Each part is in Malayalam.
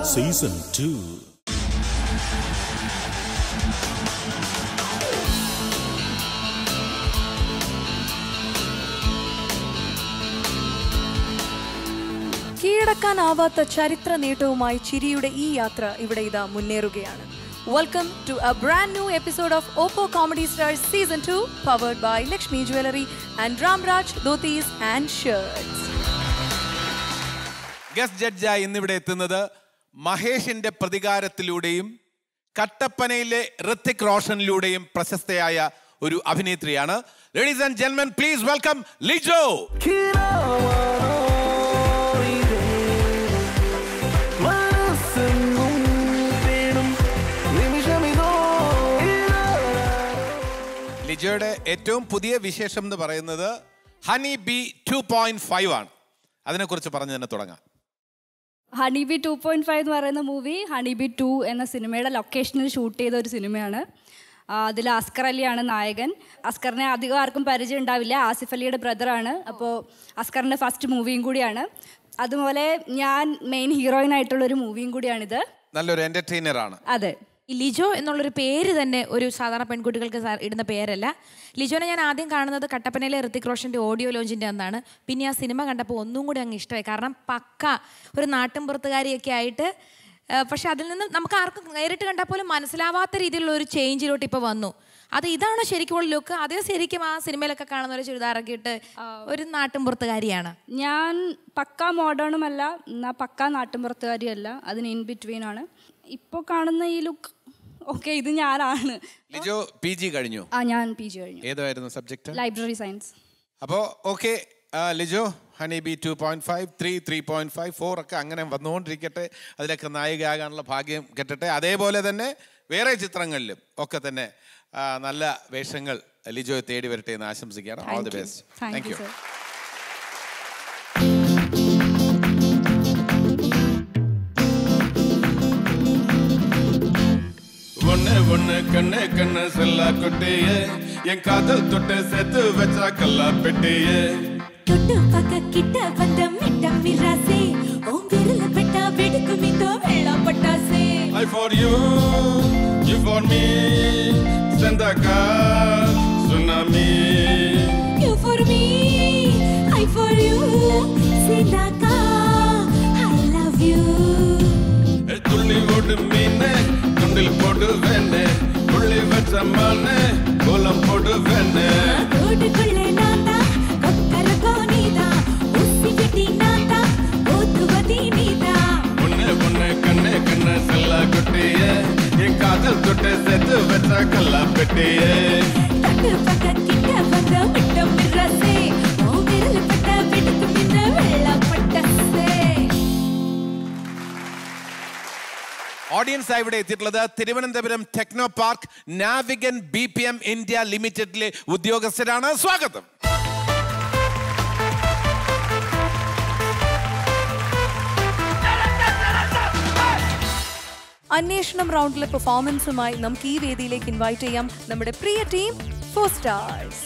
സീസൺ ടു കീഴടക്കാനാവാത്ത ചരിത്ര നേട്ടവുമായി ചിരിയുടെ ഈ യാത്ര ഇവിടെ ഇതാ മുന്നേറുകയാണ് welcome to a brand new episode of Oppo comedy stars season two powered by Lakshmi jewellery and Ramraj dhotis and shirts guest ജഡ്ജായി ഇന്നിവിടെ എത്തുന്നത് മഹേഷിന്റെ പ്രതികാരത്തിലൂടെയും കട്ടപ്പനയിലെ ഋത്തിക് റോഷനിലൂടെയും പ്രശസ്തയായ ഒരു അഭിനേത്രിയാണ് ലേഡീസ് ആൻഡ് ജെന്മൻ പ്ലീസ് വെൽക്കം ലിജോ ലിജോയുടെ ഏറ്റവും പുതിയ വിശേഷം എന്ന് പറയുന്നത് Honey Bee two point five ആണ് അതിനെക്കുറിച്ച് പറഞ്ഞു തന്നെ തുടങ്ങാം ഹണിബി ടു പോയിന്റ് ഫൈവ് എന്ന് പറയുന്ന മൂവി ഹണിബി ടു എന്ന സിനിമയുടെ ലൊക്കേഷനിൽ ഷൂട്ട് ചെയ്ത ഒരു സിനിമയാണ് അതിൽ അസ്കർ അലിയാണ് നായകൻ അസ്കറിനെ അധികം ആർക്കും പരിചയം ഉണ്ടാവില്ല ആസിഫ് അലിയുടെ ബ്രദറാണ് അപ്പോൾ അസ്കറിൻ്റെ ഫസ്റ്റ് മൂവിയും കൂടിയാണ് അതുപോലെ ഞാൻ മെയിൻ ഹീറോയിൻ ആയിട്ടുള്ള ഒരു മൂവിയും കൂടിയാണിത് നല്ലൊരു എന്റർടൈനർ ആണ് അതെ ഈ ലിജോ എന്നുള്ളൊരു പേര് തന്നെ ഒരു സാധാരണ പെൺകുട്ടികൾക്ക് സാ- ഇടുന്ന പേരല്ല ലിജോനെ ഞാൻ ആദ്യം കാണുന്നത് കട്ടപ്പനയിലെ ഋത്തിക് റോഷന്റെ ഓഡിയോ ലോഞ്ചിന്റെ അന്നാണ് പിന്നെ ആ സിനിമ കണ്ടപ്പോൾ ഒന്നും കൂടി അങ്ങ് ഇഷ്ടമായി കാരണം പക്ക ഒരു നാട്ടിൻപുറത്തുകാരിയൊക്കെ ആയിട്ട് ആ, പക്ഷെ അതിൽ നിന്ന് നമുക്ക് ആർക്കും നേരിട്ട് കണ്ടാൽ പോലും മനസ്സിലാവാത്ത രീതിയിലുള്ള ഒരു ചേഞ്ചിലോട്ട് ഇപ്പോൾ വന്നു അത് ഇതാണോ ശരിക്കുള്ള ലുക്ക് അതേ ശരിക്കും ആ സിനിമയിലൊക്കെ കാണുന്ന ഒരു ചുരിദാറൊക്കെ ഇട്ട് ഒരു നാട്ടിൻപുറത്തുകാരിയാണ് ഞാൻ പക്ക മോഡേണുമല്ല എന്നാൽ പക്ക നാട്ടിൻപുറത്തുകാരിയല്ല അതിന് ഇൻ ബിറ്റ്വീൻ ആണ് ഇപ്പോൾ കാണുന്ന ഈ ലുക്ക് ഓക്കെ ഇത് ഞാനാണ് ലിജോ പി ജി കഴിഞ്ഞു ആ ഞാൻ പി ജി കഴിഞ്ഞു ഏതായിരുന്നു സബ്ജക്ട് ലൈബ്രറി സയൻസ് അപ്പോൾ okay Lijo Honey Bee two point five three three point five four ഒക്കെ അങ്ങനെ വന്നുകൊണ്ടിരിക്കട്ടെ അതിലൊക്കെ നായികയാകാനുള്ള ഭാഗ്യം കിട്ടട്ടെ അതേപോലെ തന്നെ വേറെ ചിത്രങ്ങളിലും ഒക്കെ തന്നെ ആ, നല്ല വേഷങ്ങൾ ലിജോയെ തേടി വരട്ടെ എന്ന് ആശംസിക്കുകയാണ് all the best thank thank you you sir ஒண்ணு ஒண்ணு கண்ணு கண்ணு செல்லா குட்டியே என் காதல் தொட்டு சேர்த்து வச்சா கல்லா பெட்டியே தொட்டு பக்க கிட்ட வந்த மிட்ட மிராசே உன் விரல பட்டா வெடிக்கும் இந்த வெள்ளா பட்டாசே I for you, you for me, send a car, tsunami. You for me, I for you சீதாக்கா I love you ஏ, துள்ளி ஓடு மீனே துண்டில் போடு வேண்டே புள்ளி வச்ச மானே கோலம் போடு வேண்டே கூட்டுக்குள்ளே நான்தா கொக்கரகோ நீதா உசி வெட்டி நான்தா ஊத்துவதி நீதா பொண்ணு பொண்ணு கண்ணு கண்ணு செல்லா குட்டியே என் காதல் தொட்டு சேர்த்து வச்ச கல்லா பெட்டியே தொட்டு பக்க கிட்ட வந்த மிட்ட மிராசே உன் விரல பட்டா வெடிக்கும் இந்த வெள்ளா பட்டாசே ഓഡിയൻസ് ആയി ഇവിടെ എത്തിയിട്ടുള്ളത് Thiruvananthapuram Techno Park Navigant B P M India ലിമിറ്റഡിലെ ഉദ്യോഗസ്ഥരാണ് സ്വാഗതം അന്വേഷണം റൗണ്ടിലെ പെർഫോമൻസുമായി നമുക്ക് ഈ വേദിയിലേക്ക് ഇൻവൈറ്റ് ചെയ്യാം നമ്മുടെ പ്രിയ ടീം ഫോർ സ്റ്റാർസ്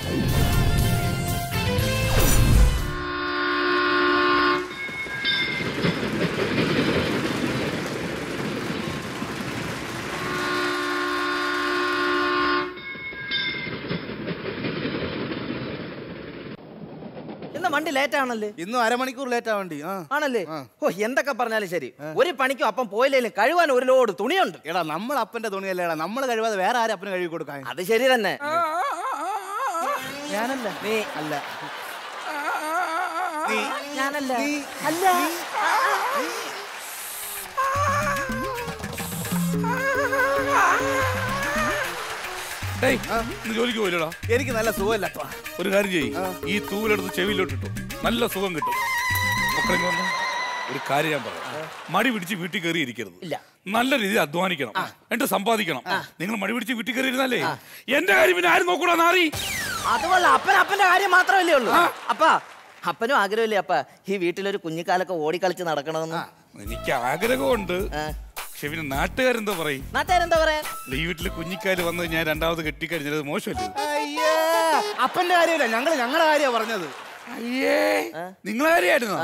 ഇന്ന് വണ്ടി ലേറ്റ് ആണല്ലേ ഇന്നും അരമണിക്കൂർ ലേറ്റ് ആവണ്ടി ആ ആണല്ലേ ഓ എന്തൊക്കെ പറഞ്ഞാലും ശരി ഒരു പണിക്കും അപ്പം പോയില്ലേലും കഴുകാൻ ഒരു ലോഡ് തുണിയുണ്ട് എടാ നമ്മൾ അപ്പന്റെ തുണിയല്ലേടാ നമ്മൾ കഴിവാതെ വേറെ ആരും അപ്പന് കഴുകി കൊടുക്കാൻ അത് ശരി തന്നെ ഞാനല്ല നീ അല്ല ഞാനല്ല അല്ല ഡേയ്, ഇന്ന് ജോലിക്ക് പോയില്ലടാ എനിക്ക് നല്ല സുഖമില്ല അപ്പാ. ഒരു കാര്യം ചെയ്യ് ഈ തൂവലെടുത്ത് ചെവിയിലോട്ട് ഇട്ടു നല്ല സുഖം കിട്ടും മക്കളെ ഇങ്ങ് വന്നേ. ഒരു കാര്യം ഞാൻ പറയാം മടി പിടിച്ച് വീട്ടിൽ കയറി ഇരിക്കരുത് ഇല്ല. നല്ല രീതിയിൽ അധ്വാനിക്കണം എന്നിട്ട് സമ്പാദിക്കണം നിങ്ങൾ മടി പിടിച്ച് വീട്ടിൽ കയറി ഇരുന്നാലേ എന്റെ കാര്യം പിന്നെ ആരും നോക്കൂടാ നാറി അതുമല്ല അപ്പൻ അപ്പന്റെ കാര്യം മാത്രമല്ലേ ഉള്ളൂ അപ്പ അപ്പനും ആഗ്രഹമില്ലേ അപ്പ ഈ വീട്ടിലൊരു കുഞ്ഞിക്കാലൊക്കെ ഓടിക്കളിച്ച് നടക്കണമെന്ന് എനിക്ക് ആഗ്രഹമുണ്ട് ആ. പക്ഷെ പിന്നെ നാട്ടുകാരെന്തോ പറയും നാട്ടുകാരെന്താ പറയാ അല്ല, ഈ വീട്ടില് കുഞ്ഞിക്കാല് വന്ന് ഞാൻ രണ്ടാമത് കെട്ടിക്കഴിഞ്ഞത് അത് മോശമല്ലേ അയ്യേ അപ്പന്റെ കാര്യമില്ല ഞങ്ങള് ഞങ്ങളുടെ കാര്യമാണ് പറഞ്ഞത് അയ്യേ നിങ്ങളെ കാര്യമായിരുന്നോ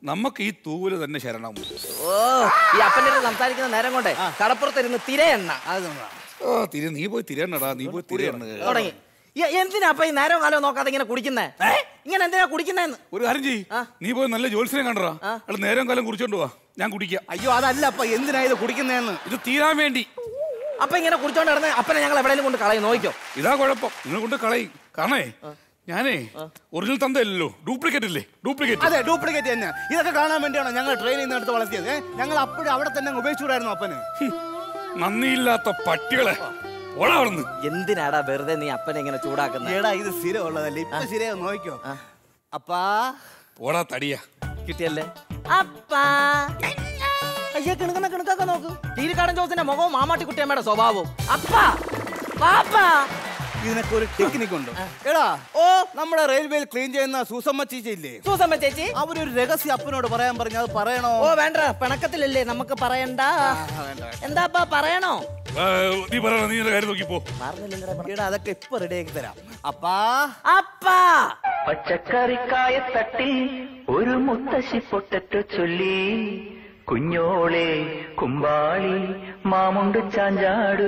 നമുക്ക് ഈ തൂവല് തന്നെ ശരണം ഓ ഈ അപ്പൻ്റെ അടുത്ത് സംസാരിക്കുന്ന നേരം കൊണ്ടേ കടപ്പുറത്തിരുന്ന് തിരയെണ്ണ ഓ തിരി നീ പോയി തിരയണടാ നീ പോയി തിരയണ് തുടങ്ങി എ- എന്തിനാ അപ്പൊ ഈ നേരം കാലം നോക്കാതെ ഇങ്ങനെ കുടിക്കുന്നേ ഇങ്ങനെ എന്തിനാ കുടിക്കുന്നേന്ന് ഒരു കാര്യം ചെയ്യ് നീ പോയി നല്ല ജോത്സ്യനെ കണ്ടടാ അവിടെ നേരം കാലം കുടിച്ചോണ്ട് പോവാ ഞാൻ കുടിക്കാം അയ്യോ അതല്ല അപ്പ എന്തിനാ ഇത് കുടിക്കുന്നതെന്ന് ഇത് തീരാൻ വേണ്ടി അപ്പൊ ഇങ്ങനെ കുടിച്ചോണ്ട് കിടന്ന് അപ്പനെ ഞങ്ങൾ എവിടെയെങ്കിലും കൊണ്ട് കളയും നോക്കിക്കോ ഇതാ കുഴപ്പം നിങ്ങൾ കൊണ്ട് കളയും കാരണേ ഞാനേ ഒറിജിനൽ തന്തയല്ലോ ഡ്യൂപ്ലിക്കേറ്റ് ഇല്ലേ ഡ്യൂപ്ലിക്കേറ്റ് അതെ ഡ്യൂപ്ലിക്കേറ്റ് തന്നെ ഇതൊക്കെ കാണാൻ വേണ്ടിയാണോ ഞങ്ങൾ ട്രെയിനിൽ നിന്ന് എടുത്ത് വളർത്തിയത് ഏ? ഞങ്ങൾ അപ്പോഴും അവിടെ തന്നെ അങ്ങ് ഉപേക്ഷിച്ചൂടായിരുന്നു അപ്പന് നന്ദിയില്ലാത്ത പട്ടികളെ ഓടാ അവിടുന്ന് എന്തിനാടാ വെറുതെ നീ അപ്പനെ ഇങ്ങനെ ചൂടാക്കുന്നത് ഏടാ ഇത് സ്ഥിരം ഉള്ളതല്ലേ ഇപ്പൊ ശരിയാ നോക്കിക്കോ അപ്പാ ഓടാ തടിയാ കിട്ടിയല്ലേ അപ്പാ അയ്യ കിണുക്കുന്ന കിണുക്കൊക്കെ നോക്കൂ തീരിക്കാടൻ ജോസിന്റെ മുഖവും മാമാട്ടി കുട്ടിയമ്മയുടെ സ്വഭാവവും അപ്പാ പാപ്പാ ഇതിനൊക്കെ ഒരു ടെക്നിക് ഉണ്ട് എടാ ഓ നമ്മുടെ റെയിൽവേയിൽ ക്ലീൻ ചെയ്യുന്ന സൂസമ്മ ചേച്ചി ഇല്ലേ സൂസമ്മ ചേച്ചി അവരൊരു രഹസ്യം അപ്പനോട് പറയാൻ പറഞ്ഞു അത് പറയണോ ഓ വേണ്ട പിണക്കത്തിലല്ലേ നമുക്ക് പറയണ്ട എന്താപ്പാ പറയണോ ആ, നീ പറ നീ എന്റെ കാര്യം നോക്കി പോ എടാ അതൊക്കെ ഇപ്പൊ റെഡി ആക്കി തരാം അപ്പാ അപ്പാ പച്ചക്കറിക്കായത്തട്ടിൽ ഒരു മുത്തശ്ശി പൊട്ടറ്റോ ചൊല്ലി കുഞ്ഞോളെ കുമ്പാളി മാമുണ്ട് ചാഞ്ചാട്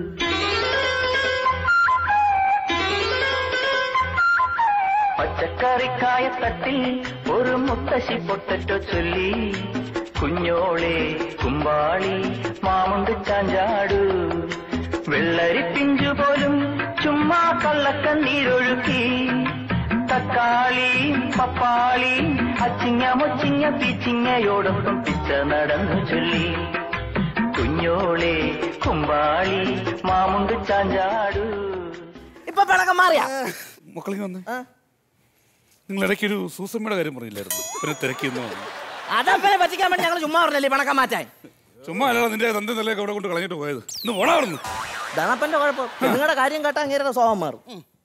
പച്ചക്കറിക്കായത്തട്ടിൽ ഒരു മുത്തശ്ശി പൊട്ടറ്റോ ചൊല്ലി കുഞ്ഞോളെ കുമ്പാളി മാമുണ്ട് ചാഞ്ചാട് വെള്ളരി പിഞ്ചു പോലും ചുമ്മാ കള്ളക്കണ്ണീരൊഴുക്കി തക്കാളി പപ്പാളി അച്ചിങ്ങ മൊച്ചിങ്ങ പിച്ചിങ്ങയോടൊപ്പം പിച്ച നടന്നു ചൊല്ലി കുഞ്ഞോളെ കുമ്പാളി മാമുണ്ട് ചാഞ്ചാടു ഇപ്പൊ പിണക്കം മാറിയാ മക്കളെ വന്ന് നിങ്ങൾ ഇടയ്ക്ക് ഒരു സൂസമ്മയുടെ കാര്യം പറഞ്ഞില്ലായിരുന്നു പിന്നെ തിരക്കിയെന്ന് പറഞ്ഞു അതപ്പനെ പറ്റിക്കാൻ വേണ്ടി ഞങ്ങൾ ചുമ്മാ പറഞ്ഞല്ലേ പിണക്കം മാറ്റാൻ ചുമ്മാ അല്ലടാ നിന്റെ തന്റെ നിലയൊക്കെ അവിടെ കൊണ്ട് കളഞ്ഞിട്ട് പോയത് ഇന്ന് ഓടാ അവിടുന്ന് ധനപ്പന്റെ കുഴപ്പം നിങ്ങളുടെ കാര്യം കേട്ടാ അങ്ങേരുടെ സ്വഭാവം മാറും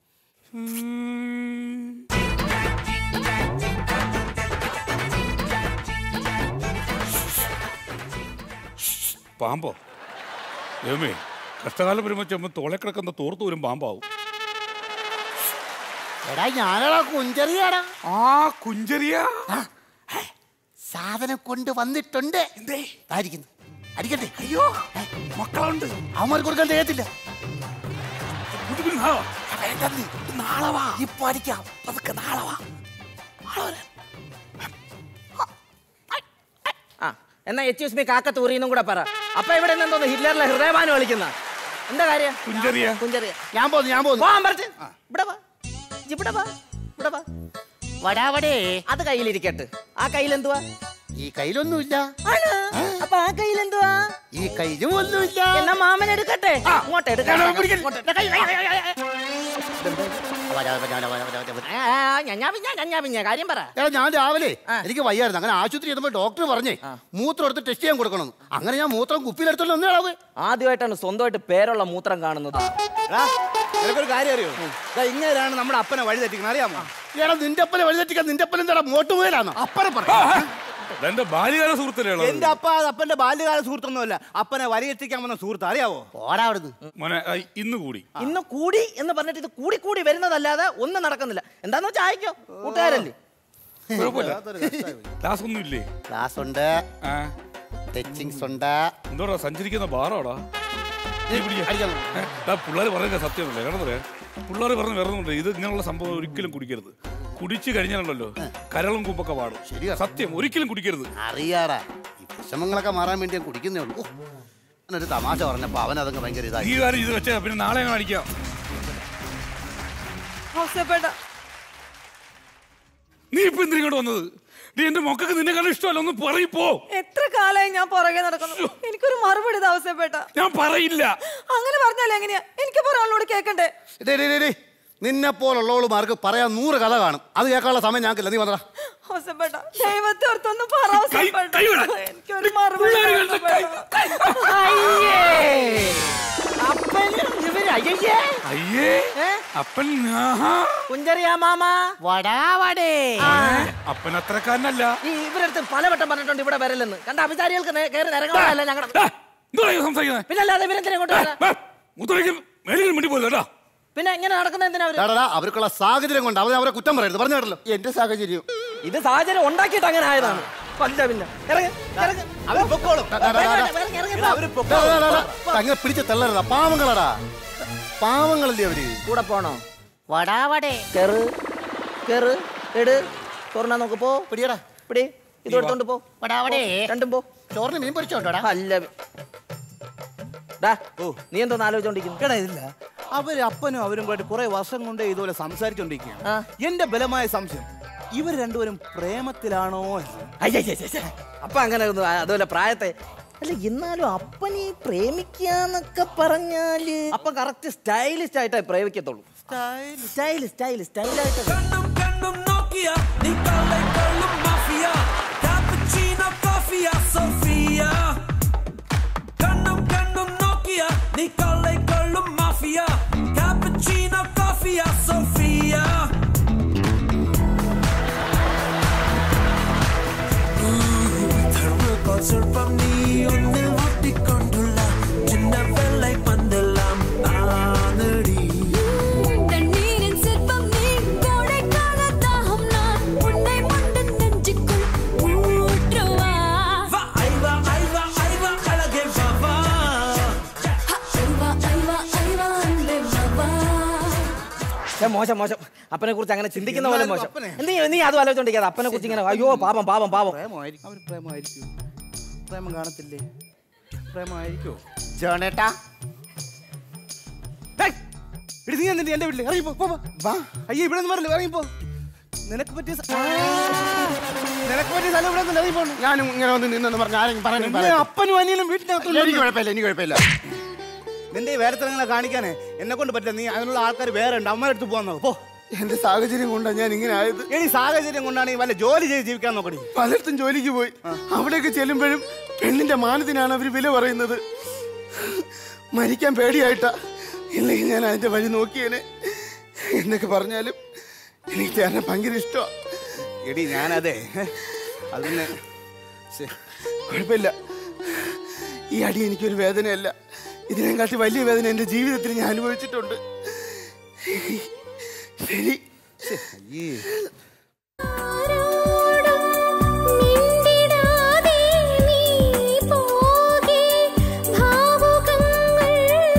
പാമ്പോ ദൈവമേ കഷ്ടകാലം വരുമ്പോ ചെമ്പ് തോളെ കിടക്കുന്ന തോർത്തു വരും പാമ്പാവും എടാ ഞാനടാ കുഞ്ചെറിയാടാ ആ കുഞ്ചരിയ സാധനം കൊണ്ട് വന്നിട്ടുണ്ട് എന്തേ ആയിരിക്കുന്നു അടിക്കട്ടെ അയ്യോ മക്കളുണ്ട് അവന്മാർ കൊടുക്കാൻ തികയത്തില്ല വേണ്ടെന്ന് നാളെ വാ ഇപ്പൊ അടിക്കാം അതൊക്കെ നാളെ വാ നാളെ വരാം. ആ എന്നാ എച്ച് മി കാക്കത്തൂറിന്നും കൂടെ പറ അപ്പൊ ഇവിടെ നിന്ന് എന്തോന്ന് ഹിറ്റ്ലറിലെ ഹൃദയമാനം കളിക്കുന്ന എന്താ കാര്യം കുഞ്ചരിയ കുഞ്ചറിയ ഞാൻ പോന്നു ഞാൻ പോന്നു പോവാൻ പറിച്ച് ഇവിടെ വാ ഇജ്ജ് ഇവിടെ വാ ഇവിടെ വാ വടാവടേ അത് കയ്യിലിരിക്കട്ടെ ആ കയ്യിൽ എന്തുവാ ഈ കയ്യിലൊന്നുമില്ല ആണ്. അപ്പൊ ആ കയ്യിൽ എന്തുവാ ഈ കയ്യിലും ഒന്നുമില്ല എന്നാ മാമൻ എടുക്കട്ടെ ഇങ്ങോട്ട് എടുക്കട്ടെ ഞാൻ പിടിക്കട്ടെ. ഇങ്ങോട്ട്. ദേ കൈ, കൈ, കൈ, കൈ, കൈ. വരാ, വരാ, വരാ, വരാ, വരാ, വരാ. ആ, ആ, ഞഞ്ഞാ പിഞ്ഞാ, ഞഞ്ഞാ പിഞ്ഞാ. കാര്യം പറ എടാ ഞാൻ രാവിലെ എനിക്ക് വയ്യായിരുന്നു അങ്ങനെ ആശുപത്രി ചെന്നപ്പോൾ ഡോക്ടർ പറഞ്ഞേ മൂത്രം എടുത്ത് ടെസ്റ്റ് ചെയ്യാൻ കൊടുക്കണം അങ്ങനെ ഞാൻ മൂത്രം കുപ്പിയിലെടുത്തോണ്ട് ഒന്നേടാവേ ആദ്യമായിട്ടാണ് സ്വന്തമായിട്ട് പേരുള്ള മൂത്രം കാണുന്നത് എടാ നിനക്കൊരു കാര്യം അറിയോ ദാ ഇങ്ങനെയാണ് നമ്മുടെ അപ്പനെ വഴി തെറ്റിക്കുന്നത് അറിയാമോ എടാ നിന്റെ അപ്പനെ വഴിതെറ്റിക്കാൻ നിന്റെ അപ്പൻ എന്താടാ മോട്ടുമുതലാണോ അപ്പനെ പറയാം എന്റെ ബാല്യകാല സുഹൃത്തിലുള്ള എന്റെ അപ്പ അത് അപ്പന്റെ ബാല്യകാല സുഹൃത്തൊന്നുമല്ല അപ്പനെ വഴിയെത്തിക്കാൻ വന്ന സുഹൃത്ത് അറിയാവോ ഓടാ അവിടുന്ന് മോനെ ആ, ഇന്ന് കൂടി ഇന്ന് കൂടി എന്ന് പറഞ്ഞിട്ട് ഇത് കൂടി കൂടി വരുന്നതല്ലാതെ ഒന്നും നടക്കുന്നില്ല എന്താന്ന് വെച്ചാൽ അയക്കോ കൂട്ടുകാരല്ലേ കുഴപ്പമില്ല ക്ലാസ് ഒന്നും ഇല്ലേ ക്ലാസ് ഉണ്ട് ആ ടച്ചിങ്സ് ഉണ്ട് എന്തോടാ സഞ്ചരിക്കുന്ന ബാറാടാ പിള്ളേർ പറയുന്നത് സത്യമല്ലേ കാരണം പറയാ പിള്ളേർ പറഞ്ഞ് വരുന്നുണ്ട് ഇത് ഇങ്ങനെയുള്ള സംഭവം ഒരിക്കലും കുടിക്കരുത് കുടിച്ചു കഴിഞ്ഞാലുണ്ടല്ലോ കരളും കുമ്പൊക്കെ പാടും ശരിയാ. സത്യം ഒരിക്കലും കുടിക്കരുത് അറിയാടാ ഈ വിഷമങ്ങളൊക്കെ മാറാൻ വേണ്ടി ഞാൻ കുടിക്കുന്നേ ഉള്ളൂ ഓ, ഞാനൊരു തമാശ പറഞ്ഞപ്പോ അവൻ അതങ്ങ് ഭയങ്കര ഈ ഇതായി കാര്യം ഇത് വെച്ചാ പിന്നെ നാളെ അങ്ങനെ അടിക്കാം നീ ഇപ്പൊ എന്തിനാ ഇങ്ങോട്ട് വന്നത് നീ എന്റെ മക്കൾക്ക് നിന്നെ കണ്ട ഇഷ്ടമല്ല ഒന്ന് പറയിപ്പോ എത്ര കാലമായി ഞാൻ പുറകെ നടക്കുന്നു എനിക്കൊരു മറുപടി ആവശ്യപ്പെട്ട ഞാൻ പറയില്ല അങ്ങനെ പറഞ്ഞാൽ എങ്ങനെയാ എനിക്ക് പറയാനുള്ളോട് കേക്കണ്ടേ ഡേ, ഡേ, ഡേ, ഡേ. നിന്നെ പോലുള്ളവളുമാർക്ക് പറയാൻ നൂറ് കഥ കാണും അത് കേൾക്കാനുള്ള സമയം ഞങ്ങൾക്കില്ല നീ വന്നടാ അവസരപ്പെട്ട ദൈവത്തെ ഓർത്തൊന്ന് പറ കൈ- അവസരപ്പെട്ട കൈ വിടാൻ. എനിക്കൊരു മറുപടി അപ്പനും ഇവര് അയ്യേ അയ്യേ അപ്പൻ ആഹാ. കുഞ്ചറിയാ മാമ വടാവടേ അപ്പൻ അത്രക്കാരനല്ല ഈ ഇവരടുത്ത് പലവട്ടം പറഞ്ഞിട്ടുണ്ട് ഇവിടെ വരലെന്ന് കണ്ട അഭിചാരികൾക്ക് നേ- കയറി നിരങ്ങാനല്ല ഞങ്ങളുടെ ആ, എന്തുവാ ഈ സംസാരിക്കുന്നത് പിന്നല്ലാതെ ഇവരെന്തിനാ ഇങ്ങോട്ട് വരാ മുത്തറയ്ക്ക് മേലിൽ മിണ്ടി പോലെ കേട്ടോ പിന്നെ ഇങ്ങനെ നടക്കുന്ന എന്തിനാ അവര് ഡാടാ അവർക്കുള്ള സാഹചര്യം കൊണ്ട് അവരെ അവരെ കുറ്റം പറയരുത് പറഞ്ഞു കേട്ടല്ലോ എന്റെ സാഹചര്യം ഇത് സാഹചര്യം ഉണ്ടാക്കിയിട്ട് അങ്ങനെ ആയതാണ് കൊല്ല പിന്നെ ഇറങ്ങ്, ഇറങ്ങ്. അവര് പൊക്കോളും ഡാ, ഡാ, ഡാ, ഡാ. ഇറങ്ങ്, ഇറങ്ങ്, ഇറങ്ങ്. അവര് ഡാ, പൊക്കോളും ഡാ, ഡാ, ഡാ. അങ്ങനെ പിടിച്ച് തള്ളരുതാ പാവങ്ങളടാ പാവങ്ങളല്ലേ അവര് കൂടെ പോണോ വടാവടേ കേറ് കേറ് എട് തുറന്നാ നോക്ക് പോ പിടിയടാ പിടി ഇത് എടുത്തോണ്ട് പോ വടാവടേ. രണ്ടും പോ ചോറിന് മീൻ പൊരിച്ചോണ്ടോടാ അല്ല ഡാ ഓ നീ എന്തോന്ന് ആലോചിച്ചോണ്ടിരിക്കുന്നു എടാ ഇല്ല അവര് അപ്പനും അവരും കൂടെ കുറെ വർഷം കൊണ്ട് ഇതുപോലെ സംസാരിച്ചോണ്ടിരിക്കുകയാണ് ആ. എന്റെ ബലമായ സംശയം ഇവർ രണ്ടുപേരും പ്രേമത്തിലാണോ എന്ന്. അയ്യയ്യയ്യയ്യ. അപ്പൊ അങ്ങനെ ഒന്നും ആ- അതുപോലെ പ്രായത്തെ അല്ല എന്നാലും അപ്പനെ പ്രേമിക്കാന്നൊക്കെ പറഞ്ഞാല് അപ്പൊ കറക്റ്റ് സ്റ്റൈലിസ്റ്റ് ആയിട്ടേ പ്രേമിക്കത്തുള്ളൂ സ്റ്റൈൽ സ്റ്റൈൽ സ്റ്റൈലായിട്ട് കണ്ണും കണ്ണും നോക്കിയ നീ കള്ളക്കള്ളും മാഫിയ കാപ്പച്ചീനോ കോഫിയ സോഫിയ കണ്ണും കണ്ണും നോക്കിയ നീ കള്ളക്കള്ളും മാഫിയ കാപ്പച്ചീനോ കോഫിയ സോഫിയ ധർമ്മക്കോൾ സ്വൽപ്പം നീ ഒന്നിൽ ഒട്ടിക്കൊണ്ടുള്ള ചിന്ന വെള്ളை പന്തെല്ലാം ആനടി தண்ணீரின் சிற்பம் நீ கோடைக்கால தாகம் நான் உன்னை மண்டன் நெஞ்சுக்குள் ஊற்றுவா Va, ஐவா ஐவா ஐவா அழகே வா வா ஐவா ஐவா ஐவா அன்பே வா ഛെ, മോശം മോശം അപ്പനെ കുറിച്ച് അങ്ങനെ ചിന്തിക്കുന്ന പോലെ എന്നാലും മോശം അപ്പനെ. നീ നീ അതും ആലോചിച്ചോണ്ടിരിക്കാതെ അപ്പനെ കുറിച്ച് ഇങ്ങനെ അയ്യോ പാപം പാപം പാപം പ്രേമമായിരിക്കും അവർ പ്രേമമായിരിക്കും പ്രേമം കാണത്തില്ലേ പ്രേമമായിരിക്കോ ജോണേട്ടാ ഡേയ്, എടി നീ എന്നിട്ട് എന്റെ വീട്ടിൽ ഇറങ്ങിപ്പോ പോ, പോ. വാ അയ്യോ ഇവിടെ നിന്ന് പറഞ്ഞില്ല ഇറങ്ങിപ്പോ നിനക്ക് പറ്റിയ സ- നിനക്ക് പറ്റിയ സ്ഥലം ഇവിടെ നിന്ന് ഇറങ്ങിപ്പോ ഞാനും ഇങ്ങനെ വന്ന് നിന്നെന്ന് പറഞ്ഞ ആരെങ്കിലും പറയാനും നിന്റെ അപ്പനും അനിയനും വീട്ടിനകത്തുണ്ട് എനിക്ക് കുഴപ്പമില്ല എനിക്ക് കുഴപ്പമില്ല നിന്റെ ഈ വേരത്തരങ്ങളെ കാണിക്കാനേ എന്നെ കൊണ്ട് പറ്റില്ല നീ അതിനുള്ള ആൾക്കാർ വേറെ ഉണ്ട് അമ്മയുടെ അടുത്ത് പോകാൻ നോക്ക് പോ എന്റെ സാഹചര്യം കൊണ്ടാണ് ഞാൻ ഇങ്ങനെ ആയത് എടി സാഹചര്യം കൊണ്ടാണെങ്കിൽ വല്ല ജോലി ചെയ്ത് ജീവിക്കാൻ നോക്കടി പലയിടത്തും ജോലിക്ക് പോയി അവിടെയൊക്കെ ചെല്ലുമ്പോഴും പെണ്ണിന്റെ മാനത്തിനാണ് അവർ വില പറയുന്നത് മരിക്കാൻ പേടിയായിട്ടാ ഇല്ലെങ്കിൽ ഞാൻ അതിന്റെ വഴി നോക്കിയേനെ എന്നൊക്കെ പറഞ്ഞാലും എനിക്ക് ചേട്ടനെ ഭയങ്കര ഇഷ്ടമാണ് എടി ഞാനതേ അത് പിന്നെ ശ്ശെ, കുഴപ്പമില്ല ഈ അടി എനിക്കൊരു വേദനയല്ല ഇതിനെക്കാട്ടി വലിയ വേദന എൻ്റെ ജീവിതത്തിൽ ഞാൻ അനുഭവിച്ചിട്ടുണ്ട് ശരി അയ്യേ. ആരോടും മിണ്ടിടാതെ നീ പോകെ ഭാവുകങ്ങൾ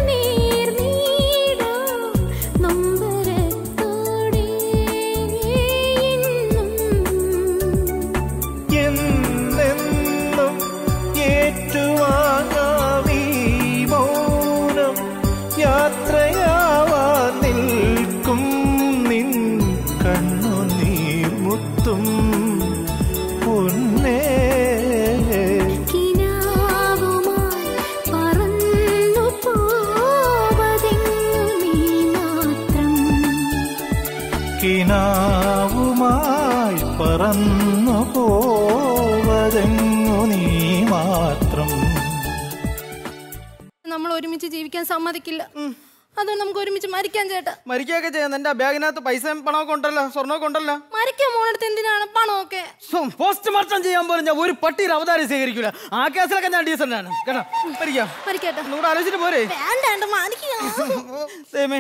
നേർനീടാം നൊമ്പരത്തോടെ എന്നും എന്നെന്നും ഏറ്റുവാങ്ങാമീ മൗനം യാത്രയാവാൻ നിൽക്കും നിൻ കണ്ണുനീർ മുത്തും പൊന്നേ കിനാവുമായി പറന്നു പോവതെങ്ങു നീ മാത്രം കിനാവുമായി പറന്നു പോവതെങ്ങു നീ മാത്രം നമ്മൾ ഒരുമിച്ച് ജീവിക്കാൻ സമ്മതിക്കില്ല അതുകൊണ്ട് നമുക്ക് ഒരുമിച്ച് മരിക്കാൻ ചേട്ടാ മരിക്കുകയൊക്കെ ചെയ്യാം എന്റെ ബാഗിനകത്ത് പൈസയും പണമൊക്കെ ഉണ്ടല്ലോ സ്വർണ്ണമൊക്കെ ഉണ്ടല്ലോ മരിക്കാൻ പോണടുത്ത് എന്തിനാണ് പണമൊക്കെ പോസ്റ്റ്മോർട്ടം ചെയ്യാൻ പോലും ഞാൻ ഒരു പട്ടിയുടെ അവതാരം സ്വീകരിക്കൂല ആ കേസിലൊക്കെ ഞാൻ ഡീസന്റ് ആണ് കേട്ടോ മരിക്കാം മരിക്കട്ടെ ഒന്നുകൂടെ ആലോചിച്ചിട്ട് പോരെ വേണ്ട വേണ്ട മരിക്കാം ദൈവമേ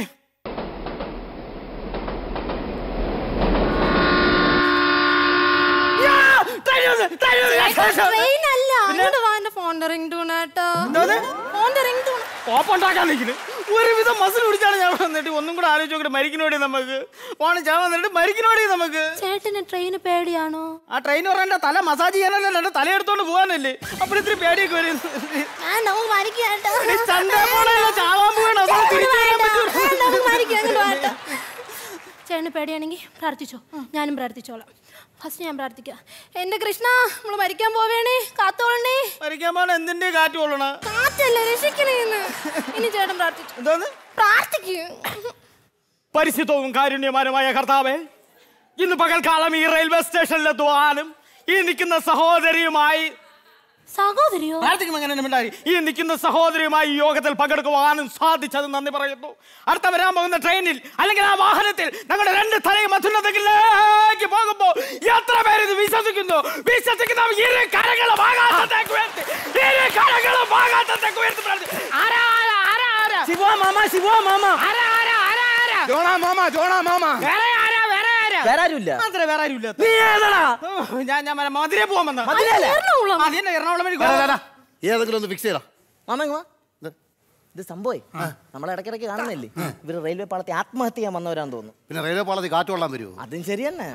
ട്രെയിൻ അല്ല അങ്ങോട്ട് വാ എന്റെ ഫോണിന്റെ റിംഗ് ടൂൺ കേട്ടോ ഫോണിന്റെ റിംഗ് ടൂൺ കോപ്പുണ്ടാക്കാൻ നിൽക്കുന്നു ഒരുവിധം മസിൽ പിടിച്ചാണ് ഞാൻ വന്നിട്ട് ഒന്നും കൂടെ ആലോചിച്ച് നോക്കിട്ട് മരിക്കണോടി നമുക്ക് പോണ ചാൻ വന്നിട്ട് മരിക്കണോടി നമുക്ക് ചേട്ടന് ട്രെയിന് പേടിയാണോ ആ ട്രെയിൻ പറഞ്ഞ തല മസാജ് ചെയ്യാനല്ല എന്റെ തല എടുത്തോണ്ട് പോകാനല്ലേ അപ്പോൾ ഇത്തിരി പേടിയൊക്കെ വരും വേണ്ട നമുക്ക് മരിക്കാം കേട്ടോ എടി, ചന്തേ പോണല്ലോ, ചാവാൻ പോവാണ്, അതൊന്നും തിരിച്ചു വരാൻ വേണ്ട, പറ്റൂല. വേണ്ട, നമുക്ക് മരിക്കാം അങ്ങോട്ട് വേണ്ട ചേട്ടന് പേടിയാണെങ്കിൽ പ്രാർത്ഥിച്ചോ ഞാനും പ്രാർത്ഥിച്ചോളാം ഫസ്റ്റ് ഞാൻ പ്രാർത്ഥിക്കാം എന്റെ കൃഷ്ണ നമ്മള് മരിക്കാൻ പോവേണേ കാത്തോളണേ മരിക്കാൻ പോണ എന്തിന്റെ കാറ്റ് കൊള്ളണ കാറ്റല്ല രക്ഷിക്കണേന്ന് ഇനി ചേട്ടൻ പ്രാർത്ഥിച്ചു എന്തോന്ന് പ്രാർത്ഥിക്കും പരിശുദ്ധവും കാരുണ്യമാനുമായ കർത്താവേ ഇന്ന് പകൽക്കാലം ഈ റെയിൽവേ സ്റ്റേഷനിലെത്തുവാനും ഈ നിൽക്കുന്ന സഹോദരിയുമായി സഹോദരിയോ പ്രാർത്ഥിക്കുമ്പോൾ അങ്ങനെ തന്നെ മിണ്ടാതിരി. ഈ നിൽക്കുന്ന സഹോദരിയുമായി ഈ യോഗത്തിൽ പങ്കെടുക്കുവാനും സാധിച്ചത് നന്ദി പറയുന്നു അടുത്ത വരാൻ പോകുന്ന ട്രെയിനിൽ അല്ലെങ്കിൽ ആ വാഹനത്തിൽ ഞങ്ങളുടെ രണ്ട് തലയും മറ്റുള്ളതിലേക്ക് പോകുമ്പോൾ എത്ര പേര് ഇത് വിശ്വസിക്കുന്നു വിശ്വസിക്കുന്ന ഇരു കരങ്ങളും ആകാശത്തേക്ക് ഉയർത്തി ഇരു കരങ്ങളും ആകാശത്തേക്ക് ഉയർത്തി പ്രാർത്ഥി- ആരാ ആരാ ആരാ ആരാ ശിവ മാമ ശിവ മാമ ആരാ ആരാ ആരാ ആരാ ജോണാ മാമ ജോണാ മാമ വേറെ ആരാ വേറെ ആരാ വേറെ ആരുമില്ല അത്ര വേറെ ആരും ഇല്ല നീ ഏതാടാ ഞാൻ ഞാൻ മ- മധുരയിൽ പോകാൻ വന്ന മധുരയിലെ? അതിന്റെ എറണാകുളം വഴി ഡാ, ഡാ, ഡാ. ഏതെങ്കിലും ഒന്ന് ഫിക്സ് ചെയ്യടാ മാമ ഇങ്ങ് വാ. ഇത് സംഭവേ നമ്മൾ ഇടയ്ക്കിടയ്ക്ക് കാണുന്നില്ലേ ഇവര് റെയിൽവേ പാളത്തിൽ ആത്മഹത്യ ചെയ്യാൻ വന്നവരാന്ന് തോന്നുന്നു പിന്നെ റെയിൽവേ പാളത്തിൽ കാറ്റ് കൊള്ളാൻ വരുമോ അതും ശരി തന്നെ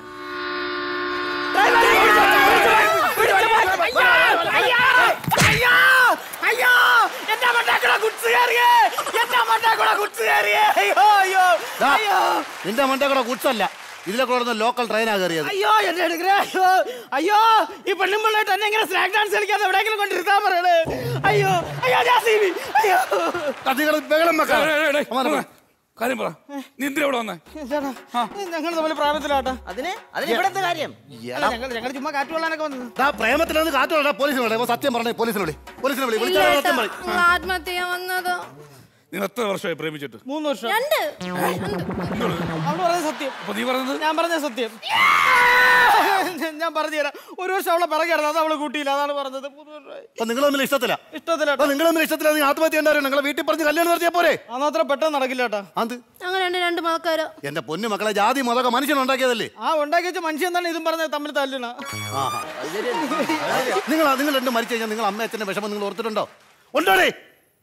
അയ്യോ അയ്യോ എന്റെ മണ്ടാക്കുള്ള ഗുഡ്സ് കയറിയേ എന്റെ മണ്ടാക്കുള്ള ഗുഡ്സ് കയറിയേ അയ്യോ അയ്യോ ഡാ, അയ്യോ നിന്റെ മണ്ടേ കൂടെ ഗുഡ്സല്ല ഇതിലെ കൂടെ ലോക്കൽ ട്രെയിനാ കയറിയത് അയ്യോ എന്റെ എടുക്കണേ അയ്യോ അയ്യോ ഈ പെണ്ണും പിള്ളേട്ട് എന്നെ ഇങ്ങനെ സ്നാക്ക് ഡാൻസ് കളിക്കാതെ എവിടെയെങ്കിലും കൊണ്ടിരുത്താ പറയണേ അയ്യോ അയ്യോ ജാസീബി അയ്യോ നിങ്ങൾ ബഹളം വെക്കാം ഏയ്, ഏയ്, ഏയ്, ഏയ്, കാര്യം പറ നീ എന്തിനാ ഇവിടെ വന്നേ ഞങ്ങൾ തമ്മിൽ പ്രായത്തിലാട്ടാ അതിന് അതിന് ഇവിടത്തെ കാര്യം അല്ല ഞങ്ങൾ ഞങ്ങൾ ചുമ്മാ കാറ്റ് കൊള്ളാനൊക്കെ വന്നത് ദാ, പ്രേമത്തിലൊന്ന് കാറ്റ് കൊള്ളാ പോലീസിനെ വിളി സത്യം പറഞ്ഞേ പോലീസിനെ വിളി പോലീസിനെ വിളി വിളിച്ചാൽ സത്യം പറയും നിങ്ങൾ ആത്മഹത്യ ചെയ്യാൻ വന്നതോ നിങ്ങൾ എത്ര വർഷമായി പ്രേമിച്ചിട്ട് മൂന്ന് വർഷം രണ്ട് അവള് പറഞ്ഞ സത്യം അപ്പൊ നീ പറഞ്ഞത് ഞാൻ പറഞ്ഞ സത്യം ഞാൻ പറഞ്ഞു തരാം ഒരു വർഷം അവളെ പിറകെ അത് അവള് കൂട്ടിയില്ല അതാണ് പറഞ്ഞത് മൂന്ന് വർഷമായി അപ്പൊ നിങ്ങൾ തമ്മിൽ ഇഷ്ടത്തില്ല ഇഷ്ടത്തിലാ അപ്പൊ നിങ്ങൾ തമ്മിൽ ഇഷ്ടത്തില്ല നീ ആത്മഹത്യ ഉണ്ടായിരുന്നു നിങ്ങളെ വീട്ടിൽ പറഞ്ഞ് കല്യാണം നടത്തിയാ പോരെ അന്നത്ര പെട്ടെന്ന് നടക്കില്ല കേട്ടാ അത് ഞങ്ങൾ രണ്ട് രണ്ട് മതക്കാരോ എന്റെ പൊന്നു മക്കളെ ജാതി മതൊക്കെ മനുഷ്യൻ ഉണ്ടാക്കിയതല്ലേ ആ ഉണ്ടാക്കി വെച്ച മനുഷ്യൻ തന്നെ ഇതും പറഞ്ഞത് തമ്മിൽ തല്ലണ ആഹാ. നിങ്ങൾ നിങ്ങൾ രണ്ടും മരിച്ചു കഴിഞ്ഞാൽ നിങ്ങൾ അമ്മ അച്ഛന്റെ വിഷമം നിങ്ങൾ ഓർത്തിട്ടുണ്ടോ ഉണ്ടോടേ